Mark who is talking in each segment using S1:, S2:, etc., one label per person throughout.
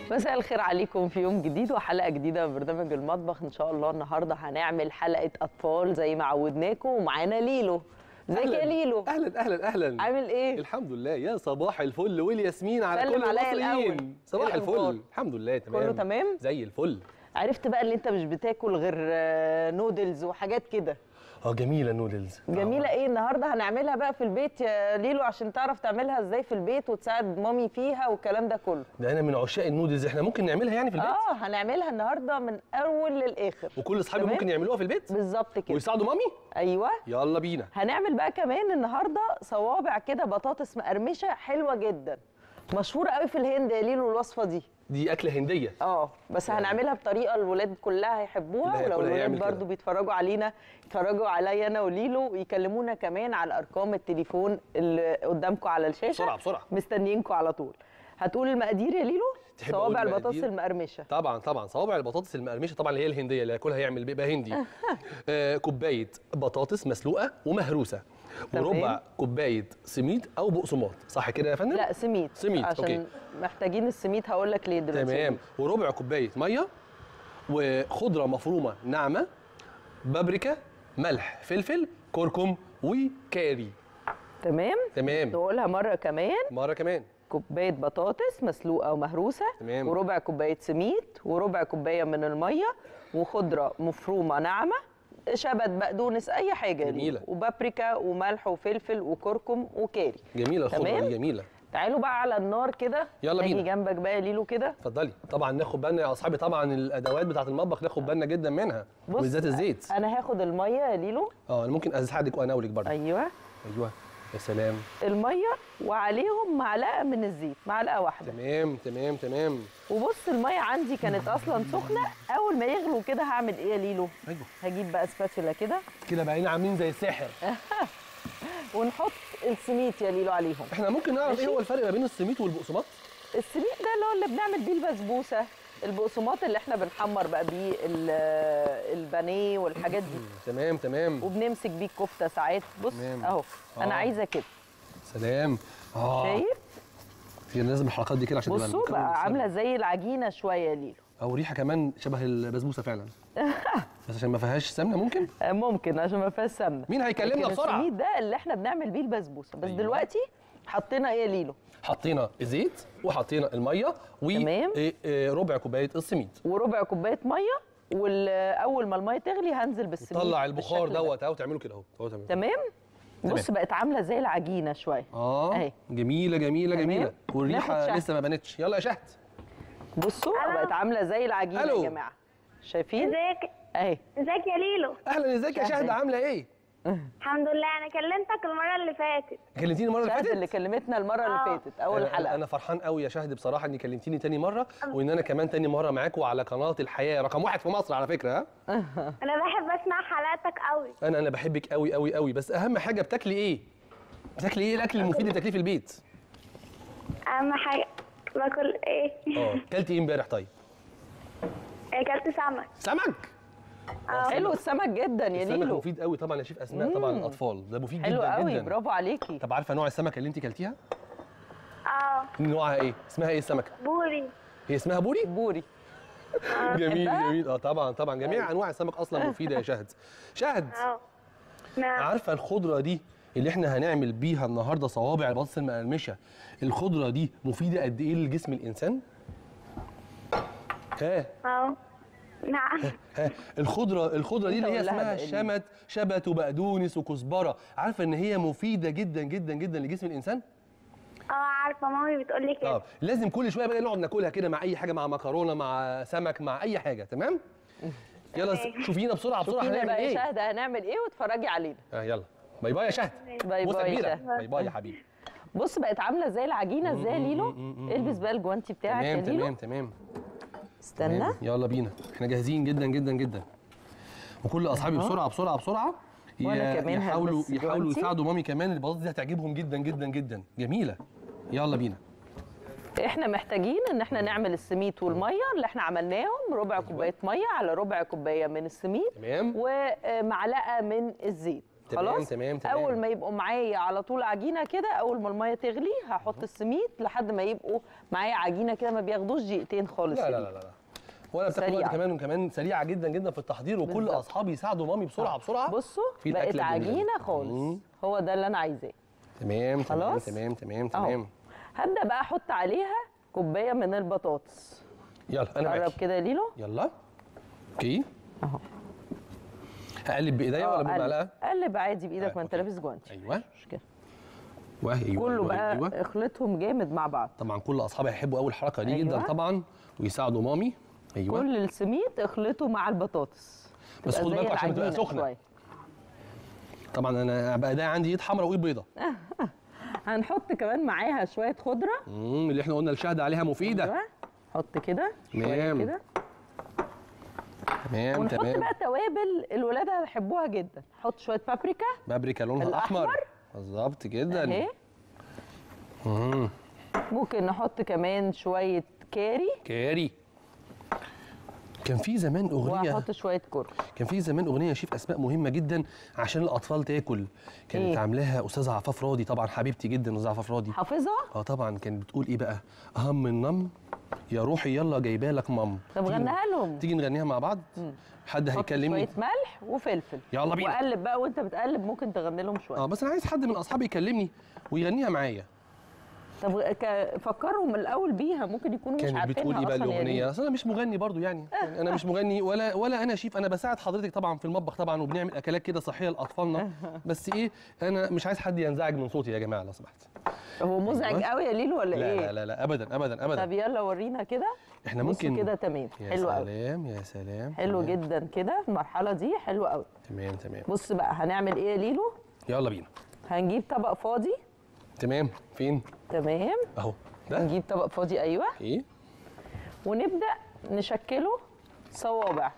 S1: مساء الخير عليكم في يوم جديد وحلقه جديده من برنامج المطبخ ان شاء الله النهارده هنعمل حلقه اطفال زي ما عودناكم ومعانا ليلو ازيك يا
S2: أهلاً.
S1: ليلو
S2: اهلا اهلا اهلا
S1: عامل ايه
S2: الحمد لله يا صباح الفل والياسمين على
S1: سلم
S2: كل
S1: عليا
S2: المصريين
S1: الأول.
S2: صباح
S1: إيه الأخبار؟
S2: الفل الحمد لله تمام
S1: كله تمام
S2: زي الفل
S1: عرفت بقى ان انت مش بتاكل غير آه، نودلز وحاجات كده
S2: اه جميله النودلز
S1: جميله ايه النهارده هنعملها بقى في البيت يا ليلو عشان تعرف تعملها ازاي في البيت وتساعد مامي فيها والكلام ده كله
S2: ده انا من عشاق النودلز احنا ممكن نعملها يعني في البيت
S1: اه هنعملها النهارده من اول للاخر
S2: وكل اصحابي
S1: تمام؟
S2: ممكن يعملوها في البيت
S1: بالظبط كده
S2: ويساعدوا مامي
S1: ايوه
S2: يلا بينا
S1: هنعمل بقى كمان النهارده صوابع كده بطاطس مقرمشه حلوه جدا مشهوره قوي في الهند يا ليلو الوصفه دي
S2: دي اكله هنديه
S1: اه بس هنعملها بطريقه الولاد كلها هيحبوها
S2: اللي
S1: ولو
S2: هياكلها
S1: الولاد
S2: يعمل
S1: برضو
S2: كده.
S1: بيتفرجوا علينا يتفرجوا عليا انا وليلو ويكلمونا كمان على ارقام التليفون اللي قدامكم على الشاشه
S2: بسرعه بسرعه
S1: مستنيينكم على طول هتقول المقادير يا ليلو
S2: تحب أقول
S1: صوابع البطاطس
S2: المقادير؟
S1: المقرمشه
S2: طبعا طبعا صوابع البطاطس المقرمشه طبعا اللي هي الهنديه اللي ياكلها يعمل بيبقى هندي آه كوبايه بطاطس مسلوقه ومهروسه
S1: تمام.
S2: وربع كوبايه سميد او بقسماط صح كده يا فندم
S1: لا سميد
S2: سميد،
S1: عشان
S2: أوكي.
S1: محتاجين السميد هقول لك ليه دلوقتي
S2: تمام وربع كوبايه ميه وخضره مفرومه ناعمه بابريكا ملح فلفل كركم وكاري
S1: تمام
S2: تمام
S1: نقولها مره كمان
S2: مره كمان
S1: كوبايه بطاطس مسلوقه ومهروسه
S2: تمام.
S1: وربع كوبايه سميد وربع كوبايه من الميه وخضره مفرومه ناعمه شبت بقدونس اي حاجه ليه.
S2: جميلة.
S1: وبابريكا وملح وفلفل وكركم وكاري
S2: جميله الخضره
S1: تمام.
S2: دي جميله
S1: تعالوا بقى على النار كده
S2: يلا
S1: اجي
S2: بينا.
S1: جنبك بقى يا ليلو كده
S2: اتفضلي طبعا ناخد بالنا يا اصحابي طبعا الادوات بتاعه المطبخ ناخد بالنا جدا منها
S1: بص،
S2: بالذات الزيت
S1: انا هاخد الميه يا ليلو
S2: اه انا ممكن اساعدك واناولك برضه
S1: ايوه
S2: ايوه يا سلام
S1: الميه وعليهم معلقه من الزيت معلقه واحده
S2: تمام تمام تمام
S1: وبص الميه عندي كانت اصلا سخنه اول ما يغلوا كده هعمل ايه يا ليلو
S2: ايوه
S1: هجيب بقى سباتولا كده
S2: كده بقينا عاملين زي الساحر
S1: ونحط السميد يا ليلو عليهم
S2: احنا ممكن نعرف
S1: ماشي.
S2: ايه هو الفرق ما بين السميد والبقسماط
S1: السميد ده اللي هو اللي بنعمل بيه البسبوسه البقسماط اللي احنا بنحمر بقى بيه ال- البانيه والحاجات دي
S2: تمام تمام
S1: وبنمسك بيه الكفته ساعات بص
S2: تمام.
S1: اهو انا
S2: آه.
S1: عايزه كده
S2: سلام اه
S1: شايف
S2: في لازم الحلقات دي كده عشان تبقى
S1: بصوا
S2: المكون
S1: بقى
S2: بالسلام.
S1: عامله زي العجينه شويه يا ليلو
S2: او ريحه كمان شبه البسبوسه فعلا بس عشان ما فيهاش سمنه ممكن
S1: آه، ممكن عشان ما فيهاش سمنه
S2: مين هيكلمنا
S1: لكن
S2: بسرعه
S1: السميد ده اللي احنا بنعمل بيه البسبوسه بس
S2: أيوة.
S1: دلوقتي حطينا ايه يا ليلو
S2: حطينا الزيت وحطينا الميه
S1: تمام.
S2: وربع كوبايه السميد
S1: وربع كوبايه ميه واول ما الميه تغلي هنزل بالسميد
S2: طلع البخار
S1: بالشكل ده.
S2: دوت اهو تعملوا كده اهو اهو تعملوا.
S1: تمام بص بقت عامله زي العجينه شويه
S2: اه
S1: أهي.
S2: جميله جميله
S1: تمام.
S2: جميله
S1: ناخد
S2: والريحه
S1: شهد.
S2: لسه ما بانتش يلا يا شهد
S1: بصوا بقت عامله زي العجينه
S2: ألو.
S1: يا جماعه شايفين
S3: ازيك
S1: اهي
S3: ازيك يا ليلو
S2: اهلا ازيك يا
S1: شهد.
S2: شهد عامله ايه
S3: الحمد لله انا كلمتك المره اللي فاتت
S2: كلمتيني المره اللي
S1: شهد
S2: فاتت
S1: اللي كلمتنا المره اللي
S3: آه.
S1: فاتت اول
S2: أنا-
S1: حلقه
S2: انا فرحان قوي يا شهد بصراحه اني كلمتيني تاني مره وان انا كمان تاني مره معاكم على قناه الحياه رقم واحد في مصر على فكره ها
S3: انا بحب اسمع حلقاتك قوي
S2: انا انا بحبك قوي قوي قوي بس اهم حاجه بتاكلي ايه بتاكلي ايه الاكل المفيد اللي بتاكليه في البيت
S3: اهم حاجه باكل ايه
S2: اه كلتي ايه امبارح طيب
S3: اكلت سمك
S2: سمك
S1: حلو السمك جدا يا
S2: السمك
S1: ليلو
S2: مفيد قوي طبعا يا شيف اسماء طبعا الاطفال ده مفيد
S1: حلو
S2: جدا
S1: قوي
S2: جدا
S1: برافو عليكي
S2: طب عارفه نوع السمكه اللي انت كلتيها
S3: اه
S2: نوعها ايه اسمها ايه السمكه
S3: بوري
S2: هي اسمها بوري
S1: بوري
S2: جميل
S1: بتحبها؟
S2: جميل اه طبعا طبعا جميع انواع السمك اصلا مفيده يا شهد شهد
S3: اه نعم
S2: عارفه الخضره دي اللي احنا هنعمل بيها النهارده صوابع البطاطس المقرمشه الخضره دي مفيده قد ايه لجسم الانسان ها
S3: اه نعم
S2: ها الخضره الخضره دي
S1: أنت
S2: اللي هي
S1: قول لها
S2: اسمها
S1: بقى إيه؟
S2: شمت شبت وبقدونس وكزبره عارفه ان هي مفيده جدا جدا جدا لجسم الانسان
S3: اه عارفه مامي بتقول لي كده
S2: اه لازم كل شويه بقى نقعد ناكلها كده مع اي حاجه مع مكرونه مع سمك مع اي حاجه تمام يلا س-
S3: تمام.
S2: شوفينا بسرعه بسرعه
S1: شوفينا
S2: هنعمل
S1: بقى يا
S2: ايه
S1: شهد هنعمل ايه واتفرجي علينا
S2: اه يلا باي باي يا شهد
S1: باي
S2: بوسه
S1: باي
S2: كبيره
S1: شهد.
S2: باي باي يا حبيبي
S1: بص بقت عامله زي العجينه ازاي يا ليلو
S2: مم، مم، مم.
S1: البس بقى الجوانتي بتاعك يا
S2: تمام
S1: ليلو
S2: تمام تمام
S1: استنى
S2: تمام. يلا بينا احنا جاهزين جدا جدا جدا وكل اصحابي بسرعه بسرعه بسرعه
S1: وأنا
S2: ي-
S1: كمان
S2: يحاولوا
S1: هلبس
S2: يحاولوا
S1: جوانتي.
S2: يساعدوا مامي كمان البطاطس دي هتعجبهم جدا جدا جدا جميله يلا بينا
S1: احنا محتاجين ان احنا نعمل السميد والميه اللي احنا عملناهم ربع كوبايه ميه على ربع كوبايه من السميد
S2: تمام
S1: ومعلقه من الزيت
S2: تمام،
S1: خلاص
S2: تمام، تمام.
S1: اول ما يبقوا معايا على طول عجينه كده اول ما الميه تغلي هحط السميد لحد ما يبقوا معايا عجينه كده ما بياخدوش دقيقتين خالص
S2: لا
S1: يا
S2: لا
S1: ليلو.
S2: لا لا ولا بتاخد وقت
S1: سريعة.
S2: كمان وكمان سريعه جدا جدا في التحضير وكل
S1: بالظبط.
S2: اصحابي يساعدوا مامي بسرعه بسرعه
S1: بصوا
S2: في
S1: بقت
S2: الأكلة الجميلة دي.
S1: عجينه خالص
S2: مم.
S1: هو ده اللي انا عايزاه
S2: تمام تمام
S1: خلاص؟
S2: تمام تمام
S1: أهو.
S2: تمام
S1: هبدا بقى احط عليها كوبايه من البطاطس
S2: يلا انا
S1: قرب
S2: معاكي
S1: كده يا ليلو
S2: يلا اوكي
S1: اهو
S2: هقلب بايديا
S1: آه،
S2: ولا
S1: قلب.
S2: بالمعلقه
S1: قلب عادي بايدك
S2: طيب،
S1: ما انت
S2: أوكي.
S1: لابس جوانتي
S2: ايوه
S1: مش كده
S2: وايوه
S1: كله
S2: أيوة،
S1: بقى
S2: أيوة.
S1: اخلطهم جامد مع بعض
S2: طبعا كل اصحابي هيحبوا اول الحركه دي جدا
S1: أيوة.
S2: طبعا ويساعدوا مامي ايوه
S1: كل السميد اخلطه مع البطاطس
S2: بس
S1: تبقى
S2: خدوا
S1: زي
S2: بالكم عشان بتبقى
S1: العجينة
S2: سخنة.
S1: شوية.
S2: طبعا انا بقى ده عندي ايد حمراء وايد بيضاء
S1: هنحط كمان معاها شويه خضره
S2: امم اللي احنا قلنا الشهد عليها مفيده
S1: أيوة. حط كده شويه
S2: تمام.
S1: كده
S2: تمام
S1: ونحط
S2: تمام
S1: بقى توابل الولاد هيحبوها جدا حط شويه بابريكا
S2: بابريكا لونها
S1: الأحمر.
S2: احمر بالظبط جدا
S1: اهي
S2: مم.
S1: ممكن نحط كمان شويه كاري
S2: كاري كان في زمان اغنيه
S1: وهحط شويه كركم
S2: كان في زمان اغنيه شيف اسماء مهمه جدا عشان الاطفال تاكل كانت
S1: إيه؟
S2: عاملاها استاذه عفاف راضي طبعا حبيبتي جدا استاذه عفاف راضي
S1: حافظها
S2: اه طبعا كانت بتقول ايه بقى اهم النم يا روحي يلا جايبه لك مام
S1: طب
S2: تيجي-
S1: غنيها لهم
S2: تيجي نغنيها مع بعض حد
S1: حط
S2: هيكلمني
S1: شويه ملح وفلفل
S2: يلا بينا.
S1: وقلب بقى وانت بتقلب ممكن تغني لهم شويه
S2: اه بس انا عايز حد من اصحابي يكلمني ويغنيها معايا
S1: طب ك- فكرهم الاول بيها ممكن يكونوا مش
S2: كانت
S1: عارفينها
S2: بتقول ايه بقى
S1: اصلا يا
S2: الاغنيه
S1: ليلى.
S2: اصل انا مش مغني برضو يعني يعني انا مش مغني ولا ولا انا شيف انا بساعد حضرتك طبعا في المطبخ طبعا وبنعمل اكلات كده صحيه لاطفالنا بس ايه انا مش عايز حد ينزعج من صوتي يا جماعه لو سمحت
S1: هو مزعج
S2: أيوة.
S1: قوي يا ليلو ولا
S2: لا
S1: ايه
S2: لا لا لا ابدا ابدا ابدا
S1: طب يلا ورينا كده
S2: احنا
S1: بصوا
S2: ممكن
S1: كده تمام
S2: يا
S1: حلو قوي
S2: سلام يا سلام
S1: حلو
S2: تمام.
S1: جدا كده المرحله دي حلوه قوي
S2: تمام تمام
S1: بص بقى هنعمل ايه يا ليلو
S2: يلا بينا
S1: هنجيب طبق فاضي
S2: تمام فين
S1: تمام
S2: اهو ده
S1: نجيب طبق فاضي ايوه
S2: ايه
S1: ونبدا نشكله صوابع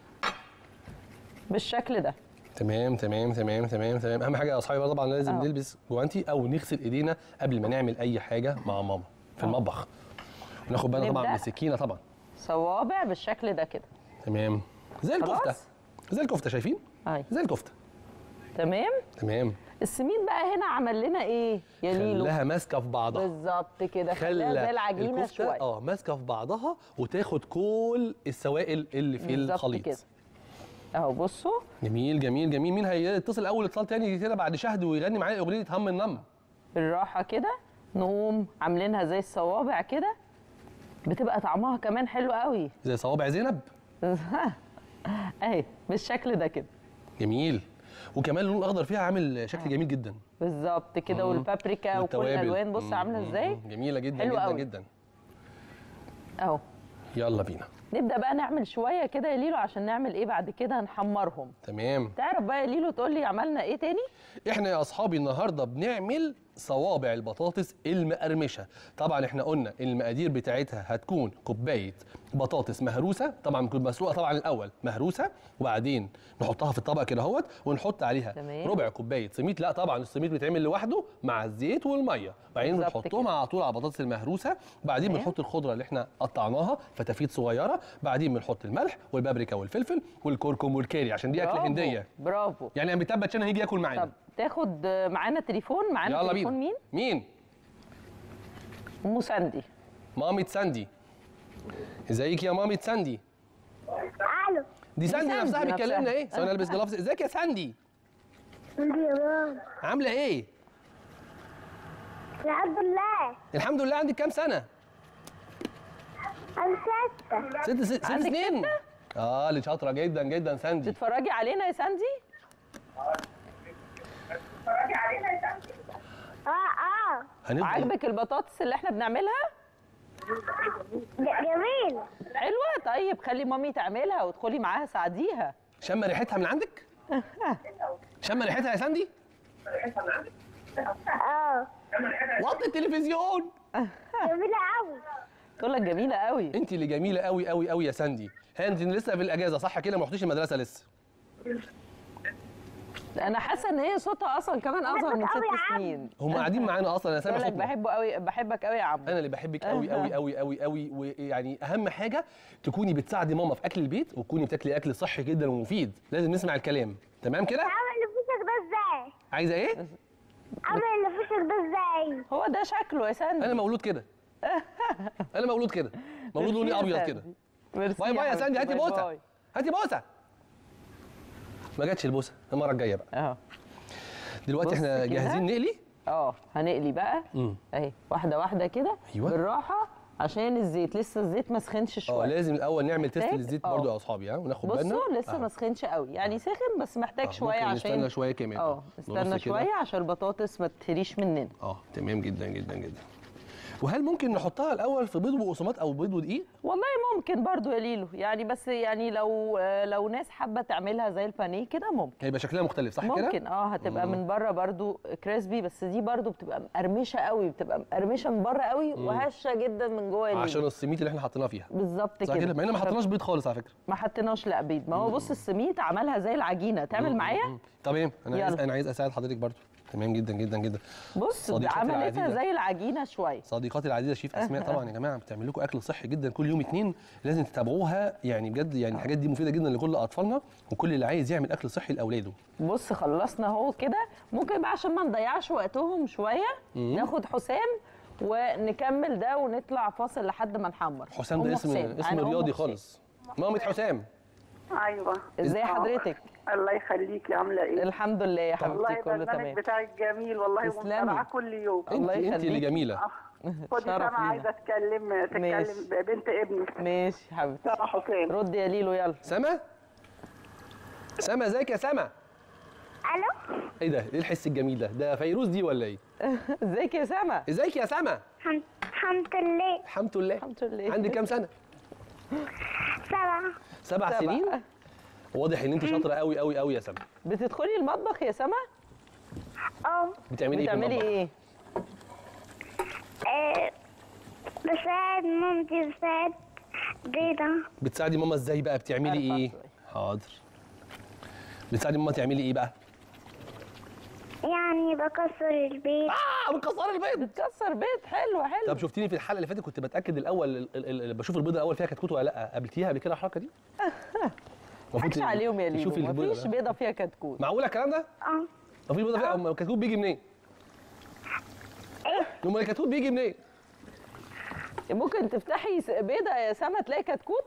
S1: بالشكل ده
S2: تمام تمام تمام تمام تمام اهم حاجه يا اصحابي بقى طبعا لازم
S1: أهو.
S2: نلبس جوانتي او نغسل ايدينا قبل ما نعمل اي حاجه مع ماما في المطبخ وناخد بالنا طبعا
S1: نبدأ.
S2: من السكينه طبعا
S1: صوابع بالشكل ده كده
S2: تمام زي الكفته
S1: خلاص؟
S2: زي الكفته شايفين
S1: اهي
S2: زي الكفته
S1: تمام
S2: تمام
S1: السميد بقى هنا عمل لنا ايه يا ليلو
S2: خلاها ماسكه في بعضها
S1: بالظبط كده خلاها زي العجينه
S2: الكفتة
S1: شويه
S2: اه ماسكه في بعضها وتاخد كل السوائل اللي في
S1: بالظبط
S2: الخليط
S1: كده اهو بصوا
S2: جميل جميل جميل مين هيتصل اول اتصال تاني كده بعد شهد ويغني معايا اغنيه هم النم
S1: بالراحه كده نقوم عاملينها زي الصوابع كده بتبقى طعمها كمان حلو قوي
S2: زي صوابع زينب
S1: اهي بالشكل ده كده
S2: جميل وكمان اللون الاخضر فيها عامل شكل جميل جدا
S1: بالظبط كده والبابريكا وكل
S2: والتوابل.
S1: الالوان بص
S2: مم،
S1: عامله
S2: مم،
S1: ازاي
S2: مم. جميله جدا
S1: حلو
S2: جدا
S1: قوي.
S2: جدا
S1: اهو
S2: يلا بينا
S1: نبدا بقى نعمل شويه كده يا ليلو عشان نعمل ايه بعد كده نحمرهم
S2: تمام
S1: تعرف بقى يا ليلو تقول لي عملنا ايه تاني
S2: احنا يا اصحابي النهارده بنعمل صوابع البطاطس المقرمشه طبعا احنا قلنا المقادير بتاعتها هتكون كوبايه بطاطس مهروسه طبعا بتكون مسلوقه طبعا الاول مهروسه وبعدين نحطها في الطبق كده اهوت ونحط عليها
S1: تمام.
S2: ربع كوبايه سميد لا طبعا السميد بيتعمل لوحده مع الزيت والميه بعدين
S1: بالظبط
S2: بنحطهم
S1: كده.
S2: على طول على البطاطس المهروسه بعدين
S1: تمام.
S2: بنحط الخضره اللي احنا قطعناها فتافيت صغيره بعدين بنحط الملح والبابريكا والفلفل والكركم والكاري عشان دي اكله
S1: برافو،
S2: هنديه
S1: برافو
S2: يعني اميتاب باتشان هيجي ياكل معانا
S1: طب تاخد معانا تليفون معانا
S2: يلا
S1: تليفون
S2: بينا
S1: مين
S2: مين
S1: ام ساندي
S2: مامة ساندي ازيك يا مامة ساندي
S3: الو
S2: دي ساندي
S1: ساندي
S2: نفسها
S1: نفسها.
S2: بتكلمنا ايه ثواني البس جلافز ازيك يا ساندي
S3: انت يا ماما
S2: عامله ايه
S3: الحمد لله
S2: الحمد لله عندك كام سنه
S3: انا ستة
S2: ست ست, ست
S1: عندك
S2: سنين اه اللي شاطره جدا جدا ساندي
S1: تتفرجي علينا يا ساندي
S3: اه اه
S2: هنفضل
S1: عاجبك البطاطس اللي احنا بنعملها
S3: ج- جميل
S1: حلوه طيب خلي مامي تعملها وادخلي معاها ساعديها
S2: شم ريحتها من عندك شم ريحتها يا ساندي
S3: اه
S2: وطي التلفزيون
S3: جميلة قوي
S1: تقول لك جميله قوي
S2: انت اللي جميله قوي قوي قوي يا ساندي ها انت لسه في الاجازه صح كده ما رحتيش المدرسه لسه
S1: انا حاسه ان هي صوتها اصلا كمان اصغر من
S3: بحبك أوي يا
S1: ست
S3: عم.
S1: سنين
S2: هم قاعدين معانا اصلا انا سامع
S1: تقول لك
S2: صوتنا
S1: بحبه قوي بحبك قوي يا عم
S2: انا اللي بحبك قوي قوي قوي قوي قوي ويعني اهم حاجه تكوني بتساعدي ماما في اكل البيت وتكوني بتاكلي اكل صحي جدا ومفيد لازم نسمع الكلام تمام كده
S3: عامل نفوسك ده ازاي
S2: عايزه ايه
S3: عامل اللي في وشك ده ازاي
S1: هو ده شكله يا سندي
S2: انا مولود كده انا مولود كده مولود
S1: ميرسي
S2: لوني
S1: يا
S2: ابيض
S1: سندي.
S2: كده
S1: ميرسي
S2: باي باي يا
S1: حبيبتي،
S2: ساندي هاتي
S1: باي
S2: بوسه
S1: باي.
S2: هاتي بوسه ما جاتش البوسه المره الجايه بقى
S1: اهو
S2: دلوقتي
S1: بص
S2: احنا
S1: كده.
S2: جاهزين نقلي
S1: اه هنقلي بقى
S2: امم
S1: اهي واحده واحده كده
S2: أيوة.
S1: بالراحه عشان الزيت لسه الزيت ما سخنش
S2: اه
S1: شويه
S2: لازم الاول نعمل تيست
S1: محتاج-
S2: للزيت
S1: اه.
S2: برضو يا اصحابي ها وناخد بالنا
S1: بصوا لسه
S2: آه.
S1: ما سخنش قوي يعني سخن بس محتاج
S2: آه،
S1: شويه
S2: ممكن
S1: عشان
S2: نستنى شويه كمان
S1: اه
S2: نبص
S1: استنى
S2: كده.
S1: شويه عشان البطاطس ما تهريش مننا
S2: اه تمام جدا جدا جدا وهل ممكن نحطها الاول في بيض وبقسماط او بيض ودقيق
S1: والله ممكن برضو يا ليلو يعني بس يعني لو لو ناس حابه تعملها زي البانيه كده ممكن
S2: هيبقى شكلها مختلف صح كده
S1: ممكن اه هتبقى من بره برضو كريسبي بس دي برضو بتبقى مقرمشه قوي بتبقى مقرمشه من بره قوي وهشه جدا من جوه يا ليلو
S2: عشان السميت اللي احنا حطيناها فيها
S1: بالظبط
S2: صح
S1: كده
S2: كده مع ان ما حطيناش بيض خالص على فكره
S1: ما حطيناش لا بيض ما هو بص السميت عملها زي العجينه تعمل معايا
S2: تمام انا عايز
S1: يلا.
S2: انا عايز اساعد حضرتك برضو تمام جدا جدا جدا
S1: بص
S2: صديقتي
S1: عملتها
S2: العزيزة.
S1: زي العجينه شويه
S2: صديقاتي العزيزه شيف اسماء طبعا يا جماعه بتعمل لكم اكل صحي جدا كل يوم اتنين لازم تتابعوها يعني بجد يعني الحاجات دي مفيده جدا لكل اطفالنا وكل اللي عايز يعمل اكل صحي لاولاده
S1: بص خلصنا اهو كده ممكن بقى عشان ما نضيعش وقتهم شويه ناخد حسام ونكمل ده ونطلع فاصل لحد ما نحمر
S2: حسام
S1: أم
S2: ده اسم
S1: حسام.
S2: اسم
S1: أنا أم
S2: رياضي
S1: حسام.
S2: خالص مامة حسام
S4: ايوه
S1: ازاي
S4: آه.
S1: حضرتك
S4: الله يخليكي عامله ايه
S1: الحمد لله يا
S4: والله
S1: حبيبتي كله
S4: البرنامج
S1: تمام
S4: بتاعك جميل والله
S1: تسلمي.
S4: ومتابعه كل يوم
S2: انت
S1: الله
S2: انت اللي
S1: يخليكي.
S2: جميله
S4: آه. خدي
S1: شرف
S4: سما
S1: لينا.
S4: عايزه اتكلم
S1: ماشي.
S4: تتكلم بنت ابني
S1: ماشي يا حبيبتي
S4: سما حسين
S1: رد يا ليلو يلا
S2: سما سما ازيك يا سما
S3: الو
S2: ايه ده ايه الحس الجميل ده ده فيروز دي ولا ايه
S1: ازيك يا سما
S2: ازيك يا سما
S3: الحمد الحمد لله
S2: الحمد لله
S1: الحمد لله
S2: عندك كام سنه
S3: سبعة
S2: سبع
S1: سبع.
S2: سنين واضح ان انت شاطره قوي قوي قوي يا سما
S1: بتدخلي المطبخ يا سما
S3: اه
S2: بتعملي ايه في
S1: بتعملي
S2: المطبخ
S1: ايه
S3: آه، بساعد مامتي بساعد ديدا
S2: بتساعدي ماما ازاي بقى بتعملي
S1: أرفع
S2: ايه
S1: شوية.
S2: حاضر بتساعدي ماما تعملي ايه بقى
S3: يعني بكسر البيت
S2: اه بتكسري البيض
S1: بتكسر بيت حلو حلو
S2: طب شفتيني في الحلقه اللي فاتت كنت بتاكد الاول ال- ال- ال- بشوف البيضه الاول فيها كتكوت ولا لا قابلتيها قبل كده الحركه دي المفروض
S1: مش عليهم يا ليلو
S2: تشوفي البيضة.
S1: مفيش بيضه فيها كتكوت
S2: معقوله الكلام ده
S3: اه
S2: مفيش بيضه فيها أم الكتكوت بيجي منين امال الكتكوت بيجي منين
S1: ممكن تفتحي س- بيضه يا سما تلاقي كتكوت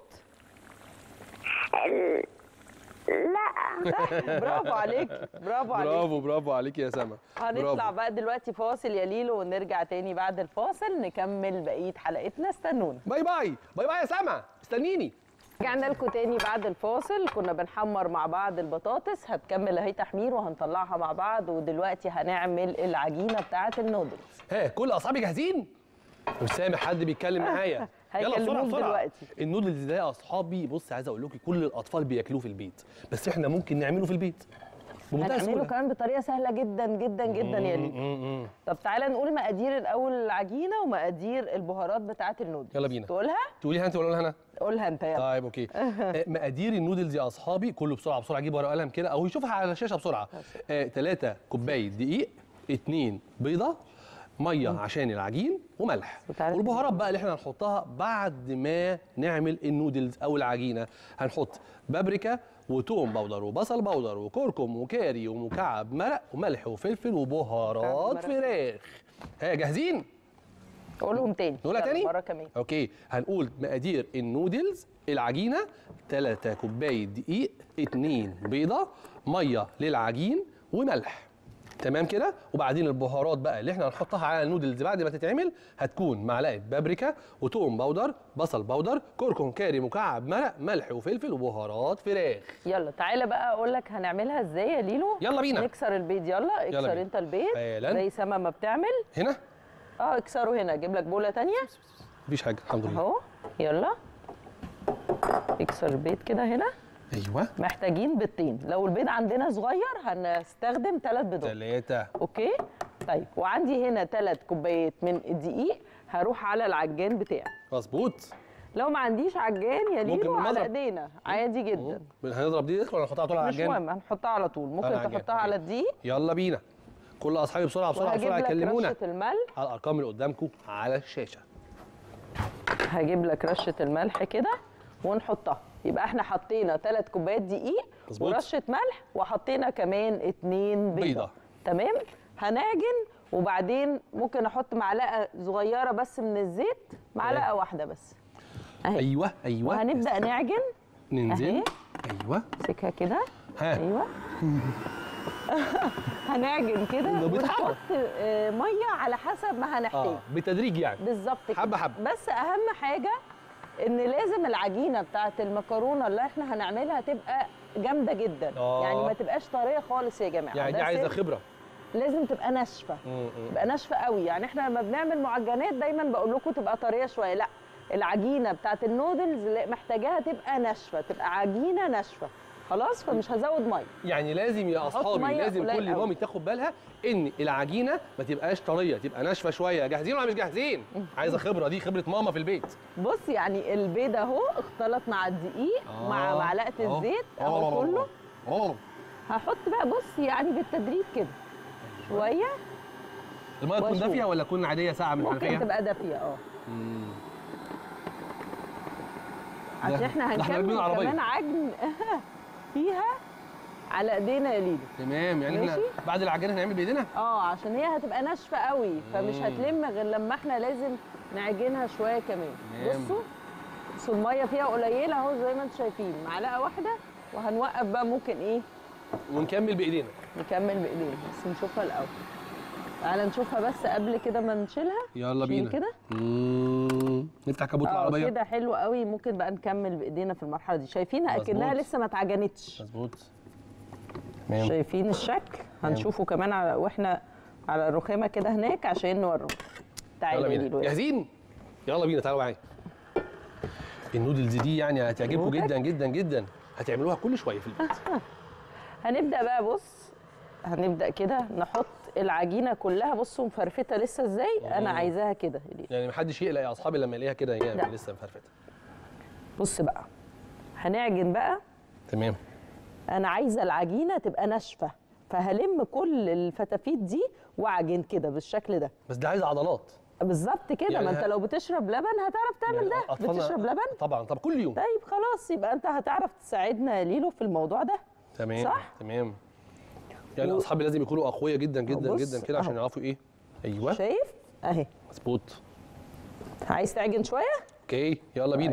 S3: لا
S1: برافو عليك برافو عليك
S2: برافو برافو عليك يا سما
S1: هنطلع
S2: برافو.
S1: بقى دلوقتي فاصل يا ليلو ونرجع تاني بعد الفاصل نكمل بقيه حلقتنا استنونا
S2: باي باي باي باي يا سما استنيني
S1: رجعنا لكم تاني بعد الفاصل كنا بنحمر مع بعض البطاطس هتكمل اهي تحمير وهنطلعها مع بعض ودلوقتي هنعمل العجينه بتاعه النودلز
S2: ها كل اصحابي جاهزين مش سامع حد بيتكلم معايا يلا بسرعه
S1: هيكلموك
S2: بسرعه
S1: دلوقتي.
S2: النودلز ده يا اصحابي بص عايز اقول لكم كل الاطفال بياكلوه في البيت بس احنا ممكن نعمله في البيت بمنتهى
S1: هنعمله
S2: السهوله
S1: كمان بطريقه سهله جدا جدا جدا يا ليلو
S2: م- م-
S1: طب تعالى نقول مقادير الاول العجينه ومقادير البهارات بتاعه النودلز
S2: يلا بينا.
S1: تقولها
S2: تقوليها انت ولا أقولها انا
S1: قولها انت يلا
S2: طيب اوكي آه، مقادير النودلز يا اصحابي كله بسرعه بسرعه جيب ورقه وقلم كده او يشوفها على الشاشه بسرعه 3 كوبايه دقيق 2 بيضه ميه عشان العجين وملح
S1: وتعالى
S2: والبهارات بقى اللي احنا هنحطها بعد ما نعمل النودلز او العجينه هنحط بابريكا وتوم بودر وبصل بودر وكركم وكاري ومكعب مرق وملح وفلفل وبهارات
S1: مرق.
S2: فراخ ها جاهزين
S1: قولهم تاني
S2: نقولها
S1: يلا،
S2: تاني؟
S1: مره كمان
S2: اوكي هنقول مقادير النودلز العجينه 3 كوبايه دقيق 2 بيضه ميه للعجين وملح تمام كده وبعدين البهارات بقى اللي احنا هنحطها على النودلز بعد ما تتعمل هتكون معلقه بابريكا وتوم بودر بصل بودر كركم كاري مكعب مرق ملح وفلفل وبهارات فراخ
S1: يلا تعالى بقى اقول لك هنعملها ازاي يا ليلو
S2: يلا بينا.
S1: نكسر البيض يلا اكسر
S2: بينا.
S1: انت البيض
S2: حالا.
S1: زي سما ما بتعمل
S2: هنا
S1: اه اكسره هنا اجيب لك بوله تانية
S2: مفيش حاجه الحمد لله
S1: اهو يلا اكسر البيض كده هنا
S2: ايوه
S1: محتاجين بيضتين لو البيض عندنا صغير هنستخدم ثلاث بيضات
S2: ثلاثه
S1: اوكي طيب وعندي هنا ثلاث كوبايات من الدقيق هروح على العجان بتاعي
S2: مظبوط
S1: لو ما عنديش عجان يا
S2: ممكن
S1: ليلو على
S2: بالمضرب.
S1: ايدينا عادي جدا
S2: هنضرب دي ولا نحطها على طول على
S1: مش
S2: العجان
S1: مهم هنحطها على طول ممكن
S2: على العجان،
S1: تحطها
S2: أوكي.
S1: على الدقيق
S2: يلا بينا كل اصحابي بسرعه بسرعه
S1: وهجيب
S2: بسرعه
S1: لك
S2: يكلمونا
S1: رشه الملح
S2: على الارقام اللي قدامكم على الشاشه
S1: هجيب لك رشه الملح كده ونحطها يبقى احنا حطينا ثلاث كوبايات دقيق
S2: مظبوط.
S1: ورشه ملح وحطينا كمان اتنين بيضه,
S2: بيضة.
S1: تمام هنعجن وبعدين ممكن احط معلقه صغيره بس من الزيت معلقه
S2: تمام.
S1: واحده بس اهي
S2: ايوه ايوه
S1: وهنبدا نعجن
S2: ننزل
S1: أهي.
S2: ايوه
S1: امسكها كده
S2: ها
S1: ايوه هنعجن كده
S2: ده بيتحرك.
S1: ونحط آه، ميه على حسب ما هنحتاج
S2: اه بالتدريج يعني
S1: بالظبط كده
S2: حبة حبة.
S1: بس اهم حاجه ان لازم العجينه بتاعه المكرونه اللي احنا هنعملها تبقى جامده جدا
S2: آه.
S1: يعني ما تبقاش طريه خالص يا جماعه
S2: يعني
S1: ده
S2: دي عايزه
S1: سر.
S2: خبره
S1: لازم تبقى ناشفه
S2: مم.
S1: تبقى ناشفه قوي يعني احنا لما بنعمل معجنات دايما بقول لكم تبقى طريه شويه لا العجينه بتاعه النودلز لا، محتاجاها تبقى ناشفه تبقى عجينه ناشفه خلاص فمش هزود ميه
S2: يعني لازم يا اصحابي
S1: مية
S2: لازم
S1: قليل
S2: كل
S1: قوي.
S2: مامي تاخد بالها ان العجينه ما تبقاش طريه تبقى ناشفه شويه جاهزين ولا مش جاهزين عايزه خبره دي خبره ماما في البيت
S1: بص يعني البيض اهو اختلط مع الدقيق مع معلقه
S2: أهو.
S1: الزيت
S2: أهو.
S1: اهو كله
S2: أهو.
S1: هحط بقى بص يعني بالتدريج كده شويه
S2: الميه تكون
S1: وأشوف.
S2: دافيه ولا تكون عاديه ساعه من
S1: ممكن
S2: الحنفيه
S1: تبقى دافيه اه
S2: مم.
S1: عشان
S2: ده-
S1: احنا
S2: ده احنا راكبين
S1: هنكمل
S2: العربية.
S1: كمان عجن فيها على ايدينا يا ليلو
S2: تمام يعني احنا
S1: ماشي.
S2: بعد العجينه هنعمل بايدينا
S1: اه عشان هي هتبقى ناشفه قوي فمش
S2: مم.
S1: هتلم غير لما احنا لازم نعجنها شويه كمان
S2: تمام.
S1: بصوا بصوا الميه فيها قليله اهو زي ما انتم شايفين معلقه واحده وهنوقف بقى ممكن ايه
S2: ونكمل بايدينا
S1: نكمل بايدينا بس نشوفها الاول تعالى نشوفها بس قبل كده ما نشيلها
S2: يلا
S1: شيل
S2: بينا
S1: كده
S2: مم. نفتح كابوت
S1: اه
S2: العربيه
S1: كده حلو قوي ممكن بقى نكمل بايدينا في المرحله دي شايفينها اكنها
S2: مظبوط.
S1: لسه ما اتعجنتش
S2: مظبوط تمام
S1: شايفين الشكل هنشوفه كمان على واحنا على الرخامه كده هناك عشان نوريه تعالوا
S2: يلا
S1: قولي
S2: بينا
S1: له
S2: جاهزين يلا بينا تعالوا معايا النودلز دي يعني هتعجبكم
S1: مبروك.
S2: جدا جدا جدا هتعملوها كل شويه في البيت
S1: هنبدا بقى بص هنبدا كده نحط العجينه كلها بصوا مفرفته لسه ازاي انا عايزاها كده
S2: يعني محدش يقلق يا اصحابي لما يلاقيها كده هي
S1: لا.
S2: لسه مفرفته
S1: بص بقى هنعجن بقى
S2: تمام
S1: انا عايزه العجينه تبقى ناشفه فهلم كل الفتافيت دي واعجن كده بالشكل ده
S2: بس ده عايز عضلات
S1: بالظبط كده
S2: يعني
S1: ما انت
S2: ه-
S1: لو بتشرب لبن هتعرف تعمل
S2: يعني
S1: ده
S2: أطفالنا-
S1: بتشرب لبن
S2: طبعا طب كل يوم
S1: طيب خلاص يبقى انت هتعرف تساعدنا يا ليلو في الموضوع ده
S2: تمام
S1: صح؟
S2: تمام يعني
S1: و-
S2: اصحابي لازم يكونوا اقوياء جدا جدا
S1: بص،
S2: جدا كده عشان
S1: أهو.
S2: يعرفوا ايه ايوه
S1: شايف اهي
S2: مظبوط
S1: عايز تعجن شويه
S2: اوكي يلا بينا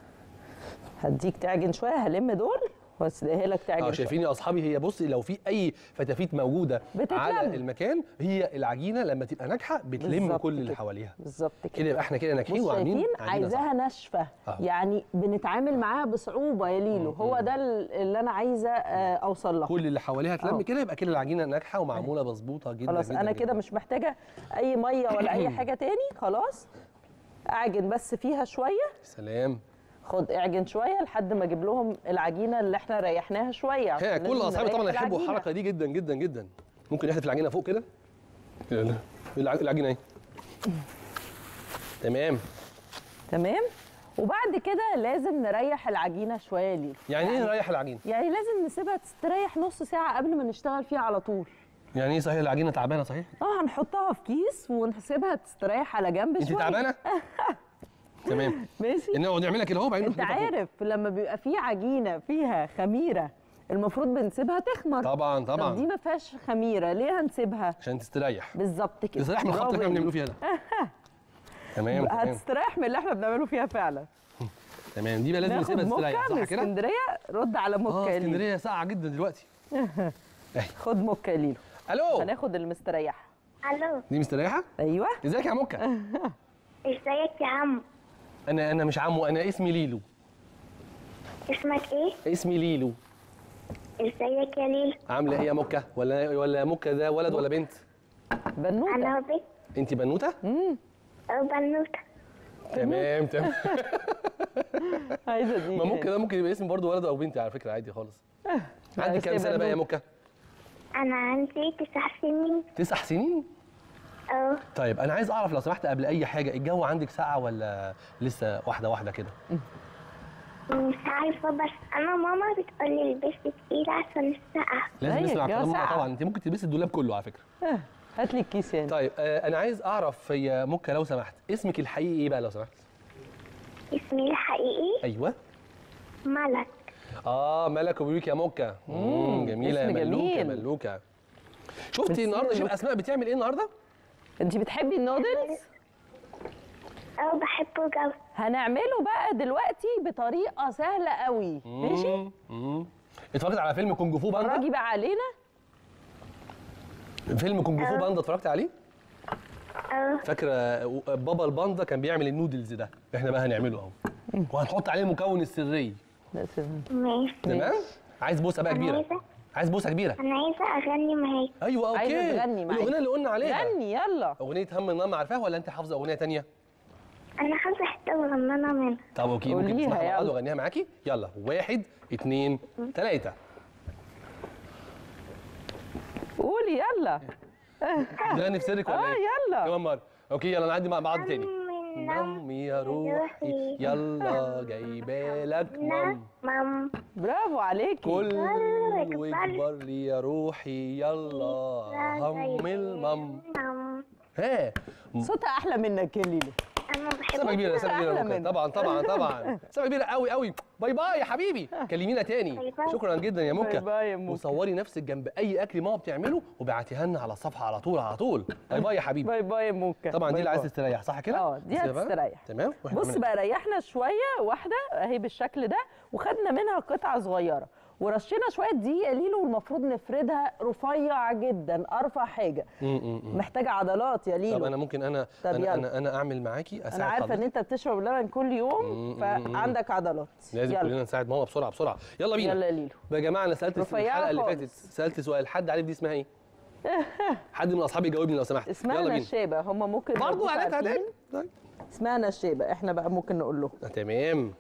S1: هديك تعجن شويه هلم دول واسيبها لك تعجن
S2: اه
S1: شوية.
S2: شايفين يا اصحابي هي بصي لو في اي فتافيت موجوده
S1: بتتلم.
S2: على المكان هي العجينه لما تبقى ناجحه بتلم
S1: بالظبط
S2: كل اللي
S1: كده.
S2: حواليها
S1: بالظبط
S2: كده
S1: كده
S2: يبقى احنا كده ناجحين
S1: بص
S2: وعاملين
S1: شايفين
S2: عجينة
S1: عايزاها ناشفه
S2: أهو.
S1: يعني بنتعامل معاها بصعوبه يا ليلو هو ده اللي انا عايزه آه، اوصل له
S2: كل اللي حواليها تلم
S1: أهو.
S2: كده يبقى كده العجينه ناجحه ومعموله مظبوطه جدا
S1: خلاص
S2: جدا
S1: انا
S2: جداً.
S1: كده مش محتاجه اي ميه ولا اي حاجه تاني خلاص اعجن بس فيها شويه
S2: سلام
S1: خد اعجن شويه لحد ما اجيب لهم العجينه اللي احنا ريحناها شويه عشان
S2: هي كل
S1: لازم
S2: اصحابي طبعا
S1: نريح
S2: يحبوا
S1: العجينة.
S2: الحركه دي جدا جدا جدا ممكن نحذف العجينه فوق كده يلا. الع- العجينه اهي تمام
S1: تمام وبعد كده لازم نريح العجينه شويه يا ليلو
S2: يعني ايه نريح العجينه
S1: يعني لازم نسيبها تستريح نص ساعه قبل ما نشتغل فيها على طول
S2: يعني ايه صحيح العجينه تعبانه صحيح
S1: اه هنحطها في كيس ونسيبها تستريح على جنب
S2: انت
S1: شويه
S2: تعبانه تمام
S1: ماشي
S2: ان نقعد نعملها كده اهو بعدين
S1: انت
S2: نحطها فوق.
S1: عارف لما بيبقى في عجينه فيها خميره المفروض بنسيبها تخمر
S2: طبعا
S1: طب دي
S2: طبعا
S1: ما فيهاش خميره ليه هنسيبها
S2: عشان تستريح
S1: بالظبط كده
S2: تستريح من الخط اللي
S1: برافو
S2: احنا
S1: يا
S2: بنعمله فيها ده تمام تمام
S1: هتستريح من اللي احنا بنعمله فيها فعلا
S2: تمام دي بقى لازم
S1: ناخد
S2: نسيبها
S1: موكا
S2: تستريح
S1: من
S2: صح كده؟
S1: اسكندريه رد على موكا
S2: اه
S1: يا ليلو
S2: اسكندريه ساقعه جدا دلوقتي
S1: خد موكا يا ليلو
S2: الو
S1: هناخد المستريح
S3: الو
S2: دي مستريحه
S1: ايوه
S2: ازيك يا موكا
S3: ازيك يا عم
S2: انا انا مش عمو انا اسمي ليلو
S3: اسمك ايه
S2: اسمي ليلو
S3: ازيك يا ليل
S2: عامله ايه يا موكا ولا ولا موكا ده ولد ولا بنت
S1: بنوته
S3: انا بنت
S2: انت بنوته
S3: او بنوته
S2: تمام تمام
S1: عايزه دي
S2: ما ممكن ده ممكن يبقى اسم برضه ولد او بنت على فكره عادي خالص عندك
S1: بس
S2: كام سنه بقى يا
S1: بنوتة.
S2: موكا
S3: انا عندي تسع سنين
S2: تسع سنين
S3: اه
S2: طيب انا عايز اعرف لو سمحت قبل اي حاجه الجو عندك ساقعه ولا لسه واحده واحده كده
S3: مش عارفة بس أنا ماما بتقولي البس تقيل عشان السقعة
S2: لازم
S1: زيك،
S2: نسمع
S1: الجو
S2: كلام ماما
S1: ساقعة.
S2: طبعا انت ممكن تلبسي الدولاب كله على فكره
S1: آه، هات لي الكيس يعني
S2: طيب آه انا عايز اعرف يا موكا لو سمحت اسمك الحقيقي ايه بقى لو سمحت
S3: اسمي الحقيقي
S2: ايوه
S3: ملك
S2: اه ملك وبيوك يا موكا مم جميله يا
S1: اسم
S2: ملوكه
S1: جميل.
S2: ملوكه شفتي
S1: بتصير
S2: النهارده شوف
S1: لوك.
S2: اسماء بتعمل ايه النهارده
S1: انت بتحبي النودلز
S3: أو بحبه جو
S1: هنعمله بقى دلوقتي بطريقه سهله قوي ماشي
S2: مم. مم. اتفرجت على فيلم كونج فو باندا
S1: اتفرجي بقى علينا
S2: فيلم كونج فو باندا اتفرجت عليه
S3: أو
S2: فاكره بابا الباندا كان بيعمل النودلز ده احنا بقى هنعمله اهو وهنحط عليه المكون السري
S1: بس
S3: ماشي
S2: تمام عايز بوسه بقى
S3: أنا
S2: كبيره
S3: عايزة
S2: عايز بوسه كبيره
S3: أنا عايزة أغني معاك
S2: ايوه اوكي
S1: عايزة تغني معايا.
S2: الاغنيه اللي قلنا عليها
S1: غني يلا
S2: اغنيه هم النم عارفاها ولا انت حافظه اغنيه تانية
S3: أنا حاسة حتة صغننة منها
S2: طب اوكي ممكن
S1: قوليها
S2: تسمعها مع بعض
S1: يلا.
S2: واغنيها معاكي يلا واحد اتنين تلاته
S1: قولي يلا
S2: تغني في سرك ولا
S1: اه
S2: ايه؟
S1: يلا
S2: كمان مره اوكي يلا نعدي مع بعض تاني
S3: من
S2: نم يا روحي يلا جايبالك نم
S3: مام
S1: برافو عليكي
S2: كل
S3: يلا
S2: واكبر لي يا روحي يلا هم المم
S3: مام
S2: ها
S1: صوتها احلى منك يا ليلو
S3: أنا
S2: سبعة
S3: بحبه
S2: كبيرة سبعة كبيرة
S1: أحلى
S2: ممكن.
S1: منك.
S2: طبعا طبعا طبعا سبعة كبيرة قوي قوي باي باي يا حبيبي كلمينا تاني
S3: باي باي.
S2: شكرا جدا يا
S1: باي
S2: مكة
S1: باي يا مكة.
S2: وصوري نفسك جنب اي اكل ماما بتعمله وبعتيها لنا على الصفحة على طول على طول باي باي يا حبيبي
S1: باي باي يا موكا
S2: طبعا دي
S1: باي
S2: اللي عايز
S1: باي.
S2: تستريح صح كده؟
S1: اه، دي
S2: سيبها بقى.
S1: هتستريح.
S2: تمام واحنا
S1: بص
S2: عملنا-
S1: بقى ريحنا شويه واحده اهي بالشكل ده وخدنا منها قطعه صغيره ورشينا شويه دقيق يا ليلو والمفروض نفردها رفيع جدا ارفع حاجه
S2: م- م- م.
S1: محتاجه عضلات يا ليلو
S2: طب انا ممكن انا
S1: طب
S2: انا
S1: يلا.
S2: انا, أنا اعمل معاكي اساعد
S1: انا عارفه ان
S2: حضرتك.
S1: انت بتشرب لبن كل يوم
S2: مم،
S1: فعندك عضلات
S2: لازم
S1: يلا
S2: كلنا نساعد ماما بسرعه بسرعه يلا بينا
S1: يلا يا ليلو
S2: يا جماعه انا سالت
S1: رفيعة
S2: الحلقه اللي
S1: خالص.
S2: فاتت سالت سؤال حد عارف دي اسمها ايه؟ حد من اصحابي يجاوبني لو سمحت
S1: اسمها
S2: يلا بينا
S1: نشابه هم ممكن
S2: برضه
S1: يبقوا
S2: قالتها
S1: عارفين.
S2: تاني طيب
S1: اسمها نشابه احنا بقى ممكن نقول له
S2: آه، تمام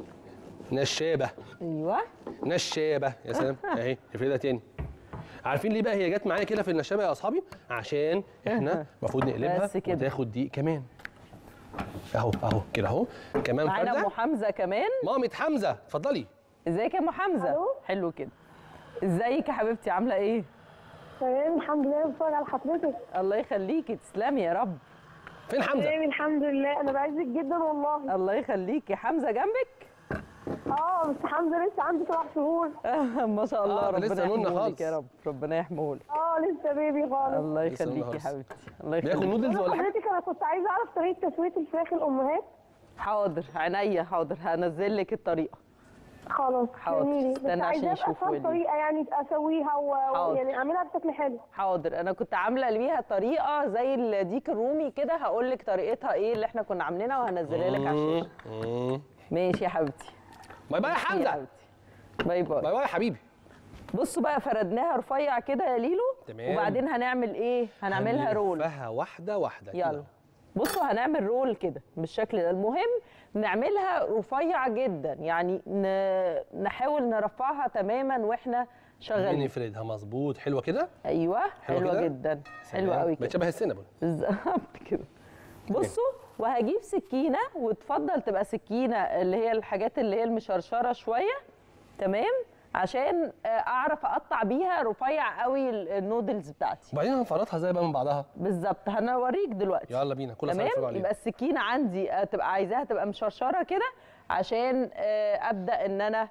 S2: نشابه
S1: ايوه
S2: نشابه يا سلام اهي افردها تاني عارفين ليه بقى هي جت معايا كده في النشابه يا اصحابي عشان احنا المفروض نقلبها
S1: بس كده.
S2: وتاخد دقيق كمان اهو اهو كده اهو كمان
S1: معانا ام
S2: فرده
S1: حمزه كمان
S2: مامة حمزه اتفضلي
S1: ازيك يا ام حمزه
S3: ألو؟
S1: حلو كده ازيك يا حبيبتي عامله ايه
S3: تمام الحمد لله بتفرج على حضرتك
S1: الله يخليكي تسلمي يا رب
S2: فين حمزه
S3: تمام الحمد لله أنا بعزك جدا والله
S1: الله يخليكي حمزه جنبك
S3: اه بس حمزة لسه عنده سبع شهور
S1: ما شاء الله
S2: آه، ده
S1: ربنا
S2: لسه نونة
S1: يحميهولك
S2: خالص.
S1: يا رب ربنا يحميهولك
S3: اه لسه بيبي خالص
S1: الله
S2: لسه نونة
S1: يخليكي يا
S2: خالص.
S1: حبيبتي الله
S2: بياكل
S1: يخليكي
S2: نودلز ولا حاجه
S3: حضرتك انا كنت عايزه اعرف طريقه تسويه الفراخ الامهات
S1: حاضر عينيا حاضر هنزل لك الطريقه
S3: خلاص
S1: حاضر.
S3: جميل.
S1: استنى
S3: بس
S1: عشان
S3: عايزاه
S1: يشوفوا
S3: بأسهل
S1: ال-
S3: طريقه يعني اسويها و-
S1: حاضر.
S3: ويعني اعملها بشكل حلو
S1: حاضر انا كنت عامله ليها طريقه زي الديك الرومي كده هقول لك طريقتها ايه اللي احنا كنا عاملينها وهنزلها لك على الشاشه
S2: مم.
S1: ماشي يا حبيبتي
S2: باي باي يا
S1: يا
S2: حمزه
S1: حبيبتي باي باي
S2: باي باي يا حبيبي
S1: بصوا بقى فردناها رفيع كده يا ليلو
S2: تمام.
S1: وبعدين هنعمل ايه هنعملها رول
S2: هنلفها واحده واحده كده.
S1: يلا بصوا هنعمل رول كده بالشكل ده المهم نعملها رفيع جدا يعني ن- نحاول نرفعها تماما واحنا شغالين
S2: بنفردها مظبوط حلوه كده
S1: ايوه
S2: حلوة
S1: حلوه
S2: كده؟
S1: جدا حلوه
S2: سلام.
S1: قوي
S2: بقت
S1: كده
S2: شبه السينابون
S1: بالظبط كده بصوا وهجيب سكينه وتفضل تبقى سكينه اللي هي الحاجات اللي هي المشرشره شويه تمام عشان آه، اعرف اقطع بيها رفيع قوي ال- النودلز بتاعتي
S2: وبعدين هنفرطها زي بقى من بعضها
S1: بالظبط هنوريك دلوقتي
S2: يلا بينا كل سنه
S1: تمام
S2: وانتم
S1: يبقى
S2: عليكم
S1: السكينه عندي آه، تبقى عايزاها تبقى مشرشره كده عشان آه، ابدا ان انا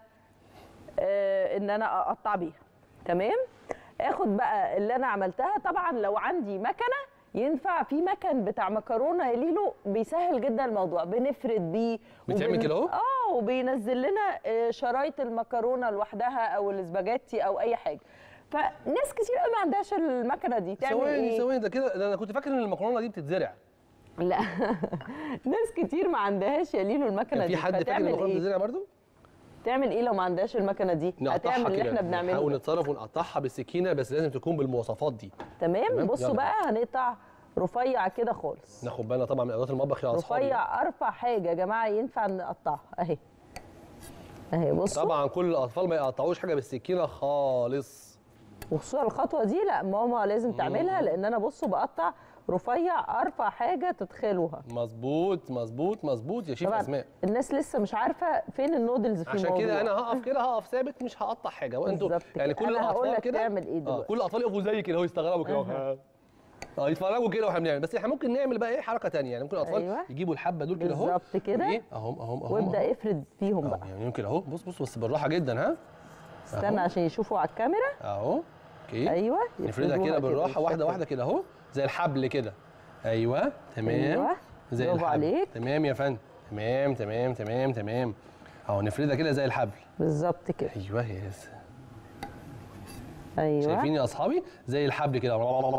S1: آه، ان انا اقطع بيها تمام اخد بقى اللي انا عملتها طبعا لو عندي مكنه ينفع في مكن بتاع مكرونه يا ليلو بيسهل جدا الموضوع بنفرد بيه
S2: بتعمل
S1: وبن-
S2: كده أهو؟
S1: اه وبينزل لنا آه، شرايط المكرونه لوحدها او الاسباجيتي او اي حاجه فناس كتير قوي ما عندهاش المكنه دي تعمل
S2: ثواني
S1: ايه
S2: ثواني ده كده ده انا كنت فاكر ان المكرونه دي بتتزرع
S1: لا ناس كتير ما عندهاش يا ليلو المكنه
S2: كان
S1: دي
S2: في حد فاكر ان
S1: فتعمل
S2: المكرونه
S1: ايه
S2: بتتزرع برضو
S1: تعمل ايه لو ما عندهاش المكنه دي
S2: نقطعها
S1: هتعمل اللي
S2: كده
S1: احنا
S2: نحاول
S1: بنعمله
S2: نتصرف ونقطعها بالسكينه بس لازم تكون بالمواصفات دي
S1: تمام
S2: تمام،
S1: بصوا
S2: يلا.
S1: بقى هنقطع رفيع كده خالص
S2: ناخد بالنا طبعا من ادوات المطبخ يا اصحابي
S1: رفيع ارفع حاجه يا جماعه ينفع نقطعها اهي اهي بصوا
S2: طبعا كل الاطفال ما يقطعوش حاجه بالسكينه خالص
S1: وخصوصا الخطوه دي لا ماما لازم تعملها لان انا بصوا بقطع رفيع ارفع حاجه تدخلوها
S2: مظبوط مظبوط مظبوط يا شيف
S1: طبعا
S2: اسماء
S1: الناس لسه مش عارفه فين النودلز في
S2: عشان
S1: الموضوع
S2: كده انا هقف كده هقف ثابت مش هقطع حاجه وانتوا
S1: بالظبط
S2: يعني
S1: كده.
S2: كل
S1: أنا هقول
S2: الاطفال
S1: لك
S2: كده
S1: تعمل إيه
S2: آه
S1: دلوقتي.
S2: كل الاطفال يقفوا زي كده اهو يستغربوا كده أهو. اه يتفرجوا كده واحنا بنعمل بس احنا ممكن نعمل بقى ايه حركه تانية يعني ممكن الاطفال
S1: أيوة.
S2: يجيبوا الحبه دول كده اهو
S1: بالظبط كده.
S2: ايه اهم اهم اهم
S1: وابدا افرد فيهم
S2: أهو.
S1: بقى
S2: يعني يمكن اهو بص بص بس بالراحه جدا ها
S1: استنى عشان يشوفوا على الكاميرا
S2: اهو اوكي
S1: ايوه
S2: نفردها
S1: يفردوها
S2: كده بالراحه
S1: بالشكل
S2: واحده
S1: ده.
S2: واحده كده اهو زي الحبل كده ايوه تمام
S1: أيوة،
S2: زي
S1: برافو
S2: الحبل
S1: عليك.
S2: تمام يا فندم تمام تمام تمام تمام اهو نفردها كده زي الحبل
S1: بالظبط كده
S2: ايوه يا س-
S1: ايوه
S2: شايفين يا اصحابي زي الحبل كده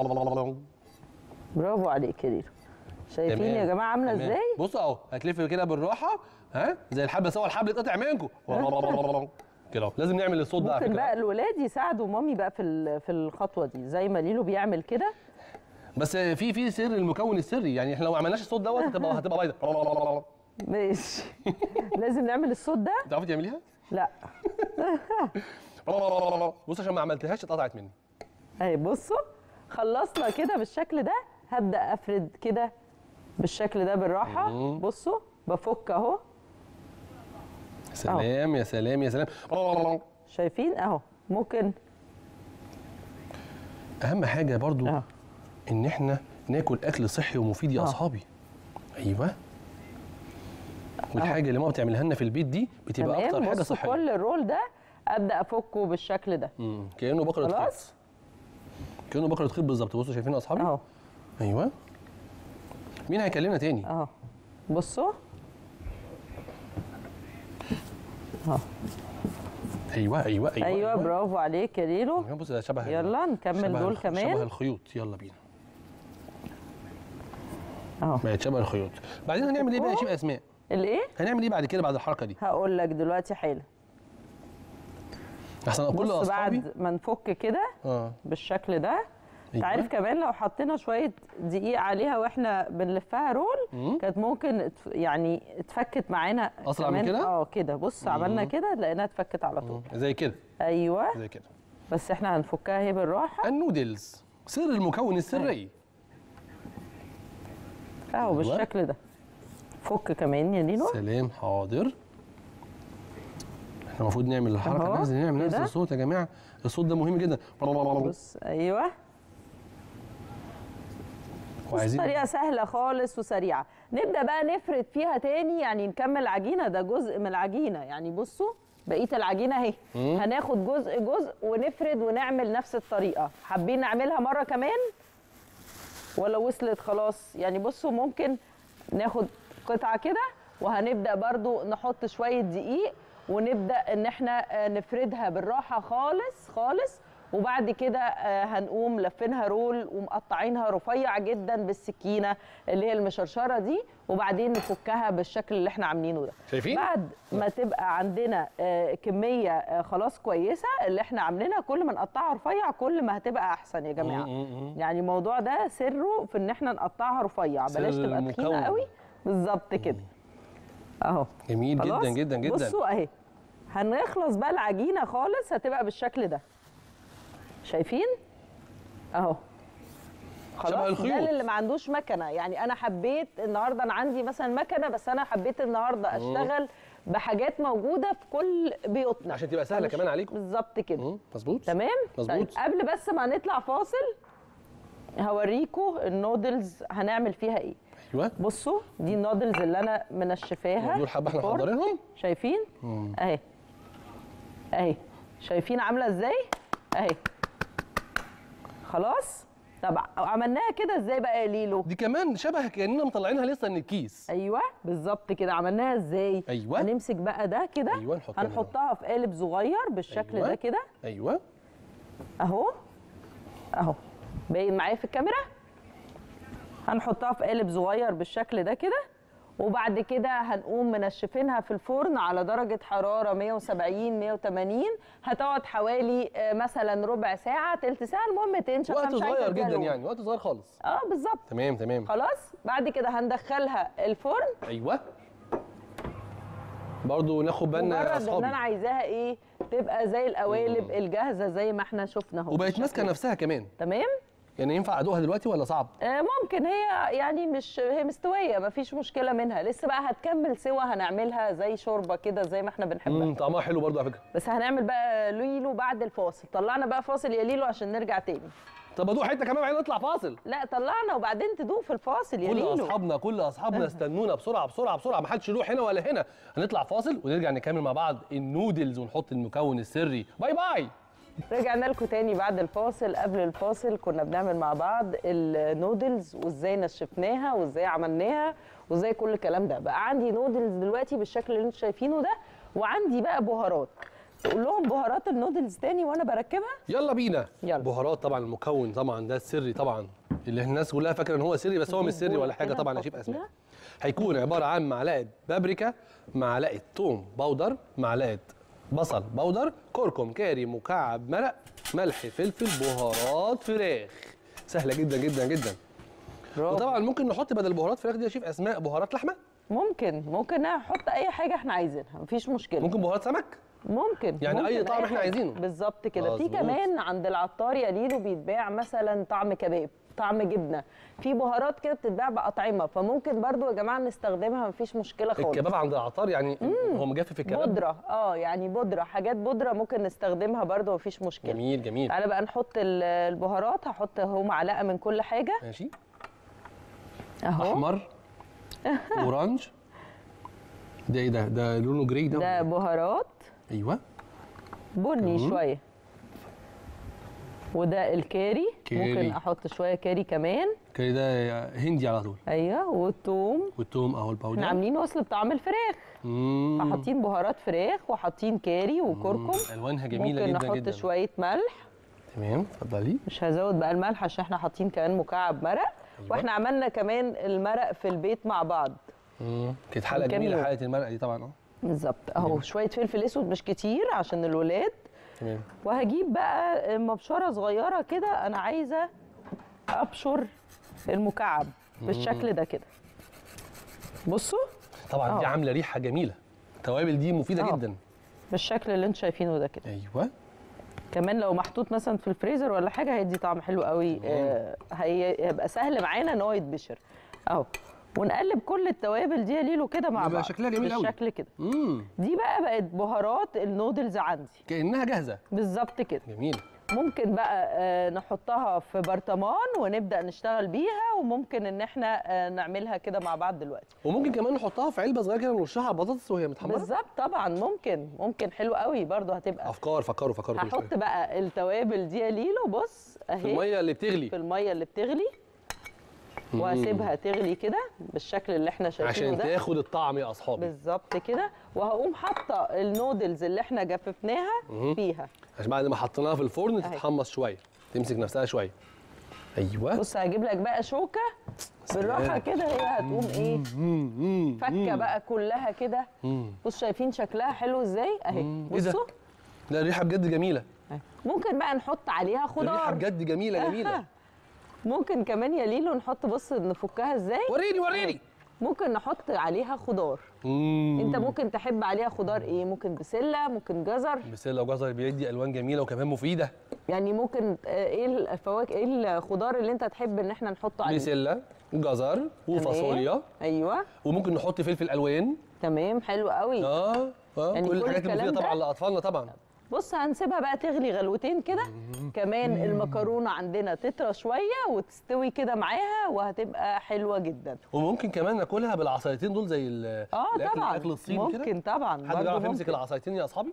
S1: برافو عليك يا ليلو شايفين
S2: تمام،
S1: يا جماعه عامله
S2: تمام.
S1: ازاي
S2: بصوا اهو هتلف كده بالراحه ها زي الحبل بس هو الحبل اتقطع منكم كده أهو. لازم نعمل الصوت ده على
S1: ممكن
S2: فكره
S1: بقى الولاد يساعدوا مامي بقى في ال- في الخطوه دي زي ما ليلو بيعمل كده
S2: بس في في سر المكون السري يعني احنا لو ما عملناش الصوت دوت هتبقى هتبقى بايظه
S1: ماشي لازم نعمل الصوت ده
S2: تعرفي تعمليها؟
S1: لا
S2: بص عشان ما عملتهاش اتقطعت مني
S1: اهي بصوا خلصنا كده بالشكل ده هبدا افرد كده بالشكل ده بالراحه
S2: مم.
S1: بصوا بفك اهو
S2: يا سلام يا سلام يا سلام
S1: شايفين اهو ممكن
S2: اهم حاجه برضو
S1: اه
S2: ان احنا ناكل اكل صحي ومفيد يا
S1: آه.
S2: اصحابي ايوه والحاجه اللي ماما بتعملها لنا في البيت دي بتبقى اكتر حاجه
S1: بصوا
S2: صحيه
S1: كل الرول ده ابدا افكه بالشكل ده
S2: مم. كانه بقره خيط
S1: خلاص
S2: كانه بقره خيط بالظبط بصوا شايفين يا اصحابي
S1: اهو
S2: ايوه مين هيكلمنا تاني
S1: اهو بصوا اهو
S2: ايوه ايوه ايوه
S1: ايوه برافو عليك يا ليلو
S2: أيوة، بص ده شبه
S1: يلا نكمل
S2: شبه
S1: دول
S2: الخ-
S1: كمان.
S2: شبه الخيوط يلا بينا
S1: اهو
S2: بقت شبه الخيوط بعدين هنعمل ايه بقى يا شيخ اسماء
S1: الايه
S2: هنعمل ايه بعد كده بعد الحركه دي
S1: هقول لك دلوقتي حالا
S2: احسن اقول
S1: بص
S2: لاصحابي
S1: بعد ما نفك كده
S2: اه
S1: بالشكل ده انت
S2: أيوة.
S1: عارف كمان لو حطينا شويه دقيق عليها واحنا بنلفها رول
S2: مم.
S1: كانت ممكن اتف- يعني اتفكت معانا
S2: أسرع من
S1: كمان.
S2: كده؟
S1: اه كده بص عملنا كده لقيناها اتفكت على طول
S2: زي كده
S1: ايوه
S2: زي كده
S1: بس احنا هنفكها اهي بالراحه
S2: النودلز سر المكون السري
S1: اهو
S2: أيوة.
S1: بالشكل ده فك كمان يا ليلو
S2: سلام حاضر احنا المفروض نعمل الحركه
S1: أهو،
S2: لازم نعمل نفس
S1: كده.
S2: الصوت يا جماعه الصوت ده مهم جدا
S1: بص ايوه بص
S2: وعايزين
S1: طريقه سهله خالص وسريعه نبدا بقى نفرد فيها تاني يعني نكمل العجينه ده جزء من العجينه يعني بصوا بقيه العجينه اهي
S2: مم.
S1: هناخد جزء جزء ونفرد ونعمل نفس الطريقه حابين نعملها مره كمان ولا وصلت خلاص يعني بصوا ممكن ناخد قطعه كده وهنبدا برضو نحط شويه دقيق ونبدا ان احنا آه، نفردها بالراحه خالص خالص وبعد كده آه، هنقوم لفينها رول ومقطعينها رفيع جدا بالسكينه اللي هي المشرشره دي وبعدين نفكها بالشكل اللي احنا عاملينه ده
S2: شايفين؟
S1: بعد ما تبقى عندنا آه، كميه آه، خلاص كويسه اللي احنا عاملينها كل ما نقطعها رفيع كل ما هتبقى احسن يا جماعه
S2: مم، مم، مم.
S1: يعني الموضوع ده سره في ان احنا نقطعها رفيع
S2: سر
S1: بلاش تبقى
S2: المكون.
S1: تخينه قوي بالظبط كده اهو
S2: جميل
S1: خلاص
S2: جدا جدا جدا
S1: بصوا اهي هنخلص بقى العجينه خالص هتبقى بالشكل ده شايفين اهو
S2: شبه
S1: خلاص
S2: الخيوط.
S1: ده اللي ما عندوش مكنه يعني انا حبيت النهارده انا عندي مثلا مكنه بس انا حبيت النهارده اشتغل بحاجات موجوده في كل بيوتنا
S2: عشان تبقى سهلة
S1: فمش-
S2: كمان عليكم.
S1: بالظبط كده
S2: مم، مظبوط
S1: تمام
S2: مظبوط.
S1: طيب قبل بس ما نطلع فاصل هوريكم النودلز هنعمل فيها ايه
S2: ايوه
S1: بصوا دي النودلز اللي انا منشفاها
S2: دول حبه احنا
S1: في الفرن.
S2: محضرينهم
S1: شايفين اهي اهي شايفين عامله ازاي اهي خلاص طب عملناها كده ازاي بقى يا ليلو
S2: دي كمان شبه كاننا مطلعينها لسه من الكيس
S1: ايوه بالظبط كده عملناها ازاي
S2: أيوة.
S1: هنمسك بقى ده كده
S2: أيوة، نحطها هنا.
S1: هنحطها في قالب صغير بالشكل
S2: أيوة.
S1: ده كده
S2: ايوه
S1: اهو اهو باين معايا في الكاميرا هنحطها في قالب صغير بالشكل ده كده وبعد كده هنقوم منشفينها في الفرن على درجة حرارة 170 180 هتقعد حوالي آه، مثلا ربع ساعة تلت ساعة المهم تنشف
S2: وقت
S1: أنا مش عايزة
S2: صغير
S1: أديها
S2: جدا
S1: لون.
S2: يعني وقت صغير خالص
S1: اه بالظبط
S2: تمام تمام
S1: خلاص بعد كده هندخلها الفرن
S2: ايوه برضو ناخد بالنا يا
S1: مجرد ان
S2: اصحابي
S1: انا عايزاها ايه تبقى زي القوالب الجاهزة زي ما احنا شفنا اهو
S2: وبقت
S1: بالشكل
S2: ماسكه
S1: ده.
S2: نفسها كمان
S1: تمام
S2: يعني ينفع ادوقها دلوقتي ولا صعب
S1: آه، ممكن هي يعني مش هي مستويه مفيش مشكله منها لسه بقى هتكمل سوا هنعملها زي شوربه كده زي ما احنا بنحبها
S2: امم طعمها حلو برضو على فكره
S1: بس هنعمل بقى ليلو بعد الفاصل طلعنا بقى فاصل يا ليلو عشان نرجع تاني
S2: طب ادوق حته كمان بعدين نطلع فاصل
S1: لا طلعنا وبعدين تدوق في الفاصل يا
S2: كل
S1: ليلو
S2: اصحابنا كل اصحابنا استنونا بسرعه بسرعه بسرعه ما حدش يروح هنا ولا هنا هنطلع فاصل ونرجع نكمل مع بعض النودلز ونحط المكون السري باي باي
S1: رجعنا لكم تاني بعد الفاصل قبل الفاصل كنا بنعمل مع بعض النودلز وازاي نشفناها وازاي عملناها وازاي كل الكلام ده بقى عندي نودلز دلوقتي بالشكل اللي انتم شايفينه ده وعندي بقى بهارات تقول لهم بهارات النودلز تاني وانا بركبها
S2: يلا بينا
S1: يلا.
S2: بهارات طبعا المكون طبعا ده السري طبعا اللي الناس كلها فاكره ان هو سري بس هو مش سري ولا حاجه
S1: كده
S2: طبعا يا
S1: نحط
S2: شيف اسماء
S1: فيها.
S2: هيكون عباره عن معلقه بابريكا معلقه توم بودر معلقه بصل بودر كركم كاري مكعب مرق ملح فلفل بهارات فراخ سهله جدا جدا جدا
S1: برافو.
S2: وطبعا ممكن نحط بدل بهارات فراخ دي يا شيف اسماء بهارات لحمه
S1: ممكن ممكن نحط اي حاجه احنا عايزينها مفيش مشكله
S2: ممكن بهارات سمك
S1: ممكن
S2: يعني
S1: ممكن
S2: أي طعم إحنا
S1: حاجة.
S2: عايزينه.
S1: بالظبط كده في
S2: مظبوط.
S1: كمان عند العطار يا ليلو بيتباع مثلا طعم كباب طعم جبنه في بهارات كده بتتباع باطعمه فممكن برضو يا جماعه نستخدمها مفيش مشكله خالص
S2: الكباب عند العطار يعني هو مجفف الكباب
S1: بودره اه يعني بودره حاجات بودره ممكن نستخدمها برضو مفيش مشكله
S2: جميل جميل
S1: تعالى بقى نحط ال- البهارات هحط اهو معلقه من كل حاجه
S2: ماشي
S1: اهو
S2: احمر اورانج ده ايه ده ده لونه جري ده
S1: ده بهارات
S2: ايوه
S1: بني
S2: تمام.
S1: شويه وده الكاري
S2: كاري.
S1: ممكن احط شويه كاري كمان
S2: كده ده هندي على طول
S1: ايوه والثوم
S2: والثوم اهو
S1: احنا
S2: الباودر
S1: عاملين وصل بطعم الفراخ
S2: مم.
S1: فحاطين بهارات فراخ وحاطين كاري وكركم
S2: مم. الوانها جميله
S1: ممكن
S2: جدا
S1: نحط
S2: جدا
S1: شويه ملح
S2: تمام اتفضلي
S1: مش هزود بقى الملح عشان احنا حاطين كمان مكعب مرق
S2: أيوة.
S1: واحنا عملنا كمان المرق في البيت مع بعض
S2: مم. كانت حلقه
S1: كام
S2: جميله
S1: يوم.
S2: حلقه المرقه دي طبعا اه
S1: بالظبط اهو شويه فلفل اسود مش كتير عشان الولاد
S2: تمام
S1: وهجيب بقى مبشره صغيره كده انا عايزه ابشر المكعب بالشكل ده كده بصوا
S2: طبعا دي
S1: آه.
S2: عامله ريحه جميله التوابل دي مفيده
S1: آه.
S2: جدا
S1: بالشكل اللي انتوا شايفينه ده كده
S2: ايوه
S1: كمان لو محطوط مثلا في الفريزر ولا حاجه هيدي طعم حلو قوي آه هي- هيبقى سهل معانا ان هو يتبشر اهو ونقلب كل التوابل دي يا ليلو كده مع
S2: يبقى
S1: بعض
S2: شكلها جميل قوي.
S1: بالشكل كده
S2: امم
S1: دي بقى بقت بهارات النودلز عندي
S2: كانها جاهزه
S1: بالظبط كده
S2: جميل
S1: ممكن بقى آه، نحطها في برطمان ونبدا نشتغل بيها وممكن ان احنا آه، نعملها كده مع بعض دلوقتي
S2: وممكن كمان نحطها في علبه صغيره كده نرشها على البطاطس وهي متحمره
S1: بالظبط طبعا ممكن ممكن حلو قوي برضو هتبقى
S2: افكار فكروا فكروا كل
S1: هحط
S2: شويه
S1: بقى التوابل دي يا ليلو بص
S2: في
S1: اهي
S2: الميه اللي بتغلي
S1: في الميه اللي بتغلي واسيبها تغلي كده بالشكل اللي احنا شايفينه
S2: عشان
S1: ده
S2: تاخد الطعم يا اصحابي
S1: بالظبط كده وهقوم حاطه النودلز اللي احنا جففناها فيها
S2: عشان بعد ما حطيناها في الفرن
S1: أهي.
S2: تتحمص شويه تمسك نفسها شويه ايوه
S1: بص هجيب لك بقى شوكه بالراحه كده هي هتقوم ايه
S2: مم، مم،
S1: فكه بقى كلها كده
S2: مم.
S1: بص شايفين شكلها حلو ازاي اهي
S2: مم. إيه ده؟
S1: بصوا
S2: لا الريحه بجد جميله
S1: أهي. ممكن بقى نحط عليها
S2: الريحه
S1: خضار
S2: بجد جميله جميله
S1: ممكن كمان يا ليلو نحط بص نفكها ازاي
S2: وريني وريني
S1: ممكن نحط عليها خضار
S2: مم.
S1: انت ممكن تحب عليها خضار ايه ممكن بسله ممكن جزر
S2: بسله وجزر بيدي الوان جميله وكمان مفيده
S1: يعني ممكن آه، ايه الفواكه ايه الخضار اللي انت تحب ان احنا نحطه عليه
S2: بسله جزر وفاصوليا
S1: تمام. ايوه
S2: وممكن نحط فلفل الوان
S1: تمام حلو قوي
S2: اه اه
S1: يعني
S2: كل
S1: كل
S2: الحاجات
S1: الكلام
S2: المفيده طبعا
S1: ده؟
S2: لاطفالنا طبعا
S1: بص هنسيبها بقى تغلي غلوتين كده كمان المكرونه عندنا تطرى شويه وتستوي كده معاها وهتبقى حلوه جدا
S2: وممكن كمان ناكلها بالعصايتين دول زي ال-
S1: اه
S2: الأكل-
S1: طبعا
S2: الاكل الصيني كده
S1: ممكن طبعا
S2: حد
S1: برضو
S2: بيعرف يمسك
S1: ممكن.
S2: العصايتين يا اصحابي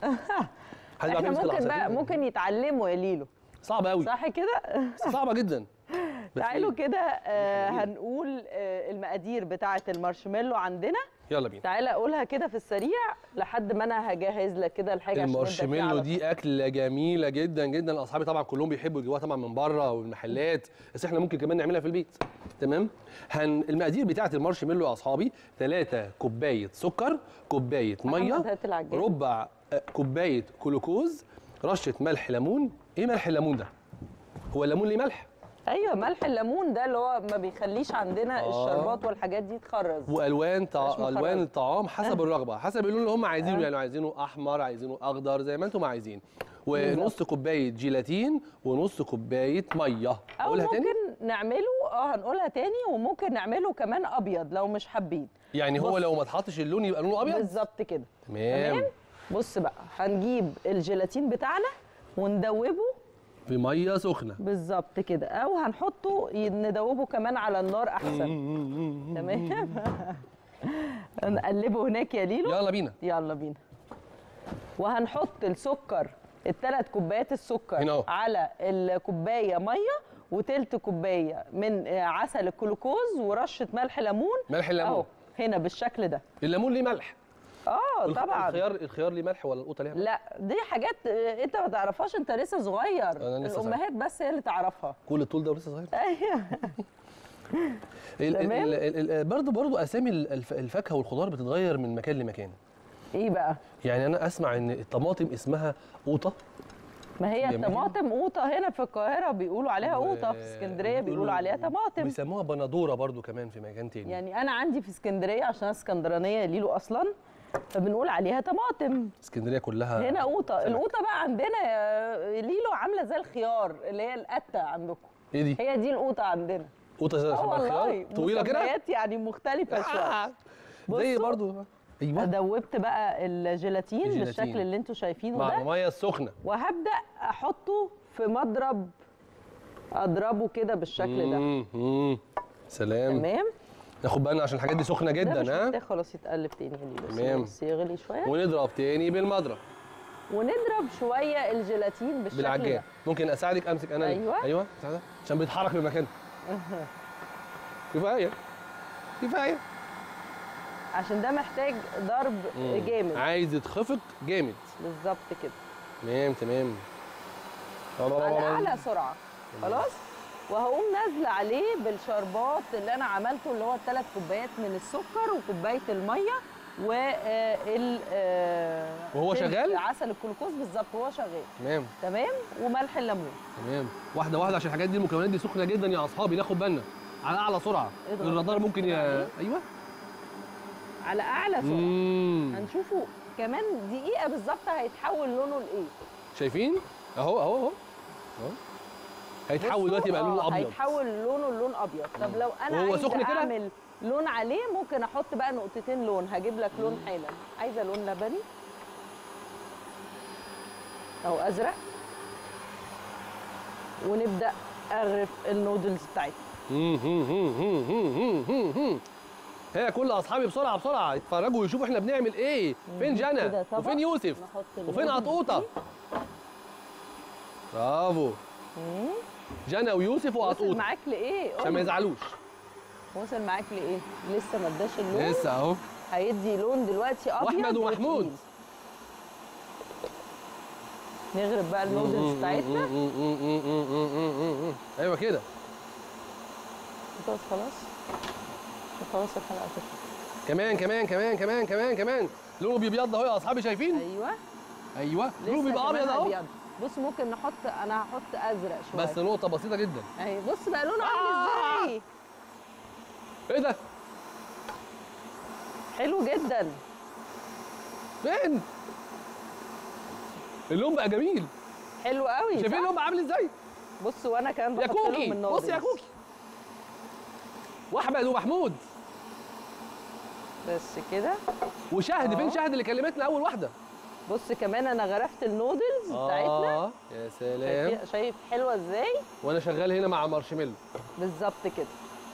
S2: حد بيعرف
S1: احنا
S2: يمسك
S1: ممكن بقى
S2: العصايتين
S1: ممكن يتعلموا يا ليلو
S2: صعب قوي
S1: صح كده
S2: صعبه جدا بس
S1: تعالوا
S2: إيه؟
S1: كده آه
S2: جميلة.
S1: هنقول آه المقادير بتاعه المارشميلو عندنا
S2: يلا بينا
S1: تعالى اقولها كده في السريع لحد ما انا هجهز لك كده الحاجه عشان نبدأ فيها
S2: المارشميلو
S1: على
S2: دي اكله جميله جدا جدا اصحابي طبعا كلهم بيحبوا يجيبوها طبعا من بره والمحلات بس احنا ممكن كمان نعملها في البيت تمام هن المقادير بتاعه المارشميلو يا اصحابي 3 كوبايه سكر كوبايه ميه
S1: محمد هات العجين.
S2: ربع آه، كوبايه جلوكوز رشه ملح ليمون ايه ملح الليمون ده هو الليمون ليه ملح
S1: ايوه ملح الليمون ده اللي هو ما بيخليش عندنا
S2: آه.
S1: الشربات والحاجات دي تخرز
S2: والوان
S1: مش
S2: طع...
S1: مخرج.
S2: الوان الطعام حسب الرغبه حسب اللون اللي هم عايزينه يعني عايزينه احمر عايزينه اخضر زي ما انتم عايزين ونص كوبايه جيلاتين ونص كوبايه ميه
S1: او
S2: اقولها
S1: ممكن
S2: تاني
S1: نعمله اه هنقولها تاني وممكن نعمله كمان ابيض لو مش حابين
S2: يعني هو
S1: بص.
S2: لو ما اتحطش اللون يبقى لونه ابيض
S1: بالظبط كده
S2: تمام
S1: تمام بص بقى هنجيب الجيلاتين بتاعنا وندوبه
S2: بميه سخنه
S1: بالظبط كده او هنحطه ي- ندوبه كمان على النار احسن تمام نقلبه هناك يا ليلو
S2: يلا بينا
S1: يلا بينا وهنحط السكر الثلاث كوبايات السكر
S2: هنا أهو.
S1: على الكوبايه ميه وتلت كوبايه من آه، عسل الجلوكوز ورشه ملح ليمون
S2: ملح الليمون.
S1: اهو هنا بالشكل ده
S2: الليمون ليه ملح
S1: اه
S2: الخ-
S1: طبعا
S2: الخيار الخيار ليه ملح ولا القوطه ليها ملح؟
S1: لا دي حاجات آه، انت ما تعرفهاش انت لسه صغير
S2: أنا لسه صغير.
S1: الامهات بس هي اللي تعرفها
S2: كل الطول ده ولسه صغير
S1: ايوه
S2: ال- ال-
S1: تمام.
S2: ال- ال- برضه برضه اسامي ال- الف- الفاكهه والخضار بتتغير من مكان لمكان
S1: ايه بقى
S2: يعني انا اسمع ان الطماطم اسمها قوطه
S1: ما هي
S2: جميل.
S1: الطماطم قوطه هنا في القاهره بيقولوا عليها قوطه في
S2: و-
S1: اسكندريه بيقولوا عليها طماطم
S2: بيسموها بندوره برضه كمان في مكان تاني
S1: يعني انا عندي في اسكندريه عشان انا اسكندرانيه ليلو اصلا فبنقول عليها طماطم
S2: اسكندريه كلها
S1: هنا قوطه
S2: سمك.
S1: القوطه بقى عندنا يا ليلو عامله زي الخيار اللي هي القته عندكم
S2: ايه دي
S1: هي دي القوطه عندنا
S2: قوطه زي
S1: اه
S2: شبه
S1: والله
S2: الخيار طويله كده
S1: مسميات يعني مختلفه شويه
S2: آه. زي
S1: بصوا.
S2: برضه ايوه
S1: دوبت بقى الجيلاتين,
S2: الجيلاتين.
S1: بالشكل اللي انتوا شايفينه
S2: مع
S1: ده
S2: الميه السخنه
S1: وهبدا احطه في مضرب اضربه كده بالشكل ده
S2: مم، مم. سلام
S1: تمام
S2: ناخد بالنا عشان الحاجات دي سخنه
S1: ده مش
S2: جدا ها
S1: محتاج خلاص يتقلب تاني يا ليلو
S2: تمام.
S1: بس يغلي شويه
S2: ونضرب تاني بالمضرب
S1: ونضرب شويه الجيلاتين بالشكل
S2: بالعجان
S1: ده
S2: ممكن اساعدك امسك انا
S1: أيوة.
S2: ايوه ساعدة. عشان بيتحرك من مكانه كفايه كفايه
S1: عشان ده محتاج ضرب
S2: مم.
S1: جامد
S2: عايز يتخفق جامد
S1: بالظبط كده
S2: تمام تمام
S1: على اعلى سرعه خلاص وهقوم نازله عليه بالشربات اللي انا عملته اللي هو الثلاث كوبايات من السكر وكوبايه الميه وال
S2: وهو شغال؟
S1: عسل الجلوكوز بالظبط وهو شغال
S2: تمام
S1: تمام وملح الليمون
S2: تمام واحده واحده عشان الحاجات دي المكونات دي سخنه جدا يا اصحابي ناخد بالنا على اعلى سرعه
S1: اضغط
S2: الرادار
S1: بس
S2: ممكن ي...
S1: كده عليه.
S2: ايوه
S1: على اعلى سرعه
S2: مم.
S1: هنشوفه كمان دقيقه بالظبط هيتحول لونه لايه
S2: شايفين اهو اهو اهو اهو هيتحول دلوقتي يبقى
S1: بصوا،
S2: لونه
S1: آه،
S2: ابيض
S1: هيتحول لونه لون ابيض طب لو انا
S2: وهو
S1: عايزه
S2: سخن كده؟
S1: اعمل لون عليه ممكن احط بقى نقطتين لون هجيب لك لون حالا عايزه لون لبني او ازرق ونبدا اغرف النودلز بتاعتنا
S2: مم، مم، مم، مم، مم، مم، مم. هي كل اصحابي بسرعه بسرعه يتفرجوا ويشوفوا احنا بنعمل ايه فين
S1: كده
S2: جنى
S1: طبق.
S2: وفين يوسف
S1: نحط
S2: وفين
S1: النودلز
S2: قطوطه
S1: دي.
S2: برافو جنى ويوسف
S1: وصل
S2: وقطوطه
S1: معاك لايه
S2: عشان ما
S1: قولي.
S2: يزعلوش
S1: وصل معاك لايه لسه ما اداش اللون
S2: لسه اهو
S1: هيدي لون دلوقتي ابيض
S2: وأحمد ومحمود.
S1: وتقيل. نغرب بقى النودلز بتاعتنا
S2: ايوه كده
S1: خلاص خلاص خلاص الحلقه كده
S2: كمان كمان كمان كمان كمان كمان لونه بيبيض اهو يا اصحابي شايفين
S1: ايوه
S2: ايوه لونه
S1: لسه
S2: بيبقى
S1: كمان
S2: ابيض اهو
S1: هيبيض. بص ممكن نحط انا هحط ازرق شويه
S2: بس نقطه بسيطه جدا
S1: اهي بص بقى لونه
S2: آه.
S1: عامل ازاي
S2: ايه ده
S1: حلو جدا
S2: فين اللون بقى جميل
S1: حلو قوي
S2: شايفين
S1: صح؟
S2: اللون بقى عامل ازاي
S1: بص وانا كمان
S2: يا
S1: بحط لهم
S2: كوكي
S1: النودلز
S2: بص يا كوكي واحمد ومحمود
S1: بس كده
S2: وشهد فين
S1: آه.
S2: شهد اللي كلمتنا اول واحده
S1: بص كمان انا غرفت النودلز بتاعتنا
S2: اه يا سلام
S1: شايف- شايف حلوه ازاي
S2: وانا شغال هنا مع مارشميلو
S1: بالظبط كده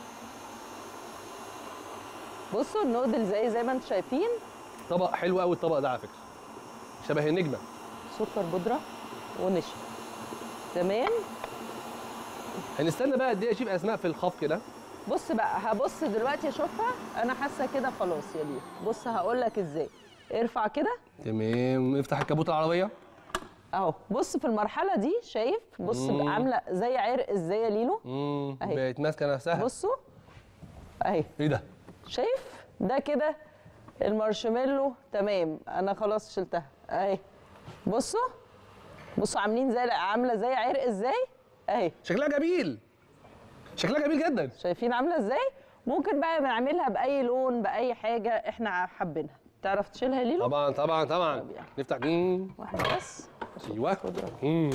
S1: بصوا النودل زي زي ما انتم شايفين
S2: طبق حلو قوي الطبق ده على فكره شبه النجمه
S1: سكر بودره ونشا تمام
S2: هنستنى بقى قد ايه يا شيف اسماء في الخفق ده
S1: بص بقى هبص دلوقتي اشوفها انا حاسه كده خلاص يا ليو بص هقول لك ازاي ارفع كده
S2: تمام افتح الكابوت العربيه
S1: اهو بص في المرحله دي شايف بص
S2: مم.
S1: بقى عامله زي عرق ازاي يا ليلو
S2: امم
S1: أهي.
S2: بقت ماسكه نفسها
S1: بصوا اهي
S2: ايه ده
S1: شايف ده كده المارشميلو تمام انا خلاص شلتها اهي بصوا بصوا عاملين زي عامله زي عرق ازاي اهي
S2: شكلها جميل شكلها جميل جدا
S1: شايفين عامله ازاي ممكن بقى نعملها باي لون باي حاجه احنا حابينها تعرف تشيلها يا ليلو
S2: طبعا طبعا طبعا
S1: طب يعني.
S2: نفتح مم.
S1: واحده بس
S2: ايوه مم.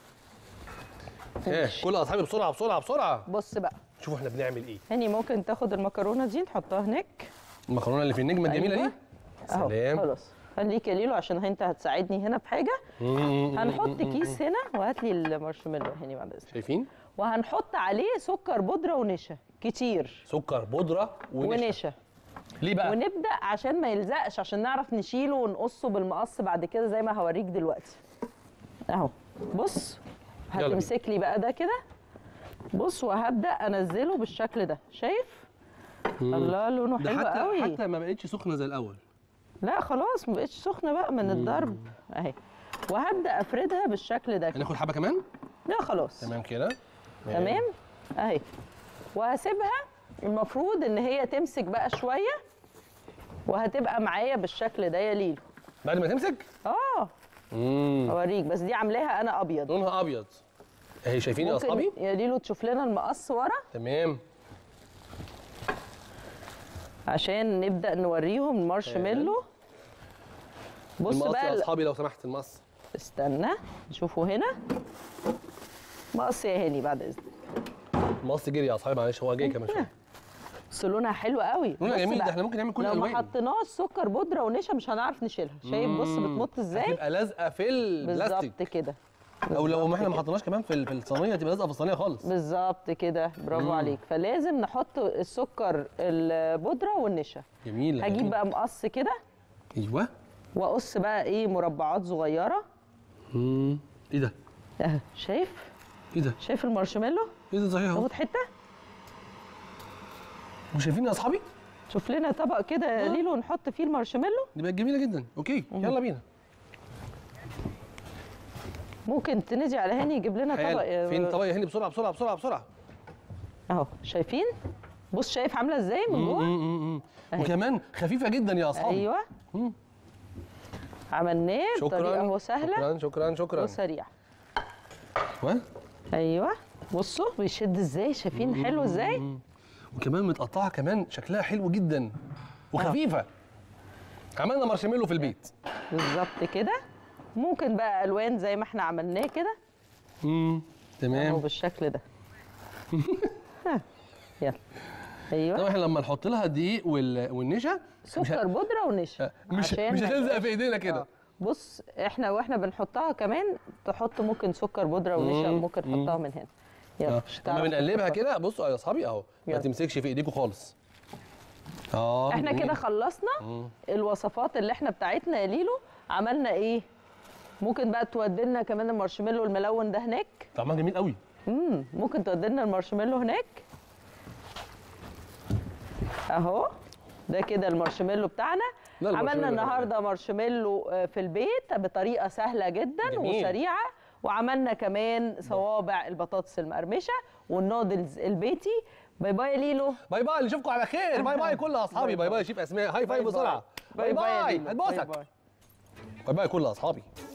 S2: ايه كل اصحابي بسرعه بسرعه بسرعه
S1: بص بقى
S2: شوفوا احنا بنعمل ايه
S1: هاني ممكن تاخد المكرونه دي نحطها هناك
S2: المكرونه اللي في النجمه الجميله
S1: أيوة.
S2: دي
S1: اهو
S2: سلام
S1: خلاص خليك يا ليلو عشان انت هتساعدني هنا بحاجه
S2: مم.
S1: هنحط كيس هنا وهات لي المارشميلو يا هاني بعد اذنك
S2: شايفين
S1: وهنحط عليه سكر بودره ونشا كتير
S2: سكر بودره ونشا
S1: ونشا
S2: ليه بقى
S1: ونبدا عشان ما يلزقش عشان نعرف نشيله ونقصه بالمقص بعد كده زي ما هوريك دلوقتي اهو بص
S2: يلا بينا.
S1: هتمسك لي بقى ده كده بص وهبدا انزله بالشكل ده شايف الله لونه
S2: ده
S1: حلو
S2: حتى
S1: قوي
S2: حتى ما بقتش سخنه زي الاول
S1: لا خلاص ما بقتش سخنه بقى من الضرب اهي وهبدا افردها بالشكل ده كده.
S2: هناخد حبه كمان
S1: لا خلاص
S2: تمام كده
S1: تمام اهي وهسيبها المفروض ان هي تمسك بقى شويه وهتبقى معايا بالشكل ده يا ليلو
S2: بعد ما تمسك
S1: اه
S2: امم
S1: اوريك بس دي عاملاها انا ابيض
S2: لونها ابيض اهي شايفين يا
S1: ممكن
S2: اصحابي
S1: يا ليلو تشوف لنا المقص ورا
S2: تمام
S1: عشان نبدا نوريهم المارشميلو بص
S2: المقص
S1: بقى
S2: يا
S1: ال-
S2: اصحابي لو سمحت المقص
S1: استنى شوفوا هنا مقص يا هاني بعد اذنك
S2: المقص جري يا اصحابي معلش هو جاي كمان شويه
S1: بس لونها حلو قوي
S2: لونها
S1: بص
S2: جميل ده
S1: بقى،
S2: احنا ممكن نعمل كل
S1: لو ما
S2: الالوان
S1: حطيناش سكر بودره ونشا مش هنعرف نشيلها شايف بص بتمط ازاي
S2: هتبقى لازقه في البلاستيك
S1: بالظبط كده
S2: او لو ما احنا ما
S1: بالظبط
S2: حطيناش كمان في ال- في الصينيه تبقى لازقه في الصينيه خالص
S1: بالظبط كده برافو عليك فلازم نحط السكر البودره والنشا
S2: جميل
S1: هجيب
S2: جميل.
S1: بقى مقص كده
S2: ايوه
S1: واقص بقى ايه مربعات صغيره
S2: امم ايه ده
S1: اهي شايف
S2: ايه ده
S1: شايف المارشميلو
S2: ايه ده صحيح اهو
S1: تاخد حته
S2: مش شايفين يا اصحابي
S1: شوف لنا طبق كده يا ليلو نحط فيه المارشميلو
S2: دي بقت جميله جدا اوكي يلا بينا
S1: ممكن تنزي على هاني يجيب لنا طبق
S2: حلو. فين طبق يا هاني بسرعه بسرعه بسرعه بسرعه
S1: اهو شايفين بص شايف عامله ازاي من جوه
S2: مم.
S1: أهي.
S2: وكمان خفيفه جدا يا اصحابي
S1: ايوه
S2: مم.
S1: عملناه بطريقه
S2: شكرا
S1: اهو سهله
S2: شكرا شكرا شكرا
S1: وسريعه
S2: ايوه
S1: ايوه بصوا بيشد ازاي شايفين حلو ازاي
S2: وكمان متقطعه كمان شكلها حلو جدا وخفيفه عملنا مارشميلو في البيت
S1: بالظبط كده ممكن بقى الوان زي ما احنا عملناه كده
S2: امم
S1: اهو
S2: تمام
S1: بالشكل ده ها يلا ايوه
S2: طبعا احنا لما نحط لها الدقيق وال- والنشا مش ه-
S1: سكر بودره ونشا
S2: مش
S1: عشان
S2: مش
S1: ما
S2: هتلزق
S1: يبقاش-
S2: في ايدينا كده
S1: آه. بص احنا واحنا بنحطها كمان تحط ممكن سكر بودره ونشا
S2: مم،
S1: ممكن
S2: مم.
S1: تحطها من هنا يلا
S2: آه.
S1: مش
S2: لما
S1: هتعرف
S2: بنقلبها
S1: تحطها.
S2: كده بصوا يا اصحابي اهو ما
S1: يلا.
S2: تمسكش في ايديكم خالص اه
S1: احنا
S2: جميل.
S1: كده خلصنا
S2: مم.
S1: الوصفات اللي احنا بتاعتنا يا ليلو عملنا ايه ممكن بقى تودي لنا كمان المارشميلو الملون ده هناك
S2: طعمها جميل قوي
S1: امم ممكن تودي لنا المارشميلو هناك اهو ده كده المارشميلو بتاعنا
S2: ده المارشميلو
S1: عملنا
S2: اللي
S1: النهارده مارشميلو آه، في البيت بطريقه سهله جدا
S2: جميل.
S1: وسريعه وعملنا كمان صوابع البطاطس المقرمشه والنودلز البيتي باي باي يا ليلو
S2: باي باي نشوفكم على خير باي باي كل اصحابي باي باي شيف اسماء هاي فاي بسرعه باي
S1: يا
S2: باي
S1: ليلو.
S2: هتبوسك
S1: باي باي.
S2: باي باي كل اصحابي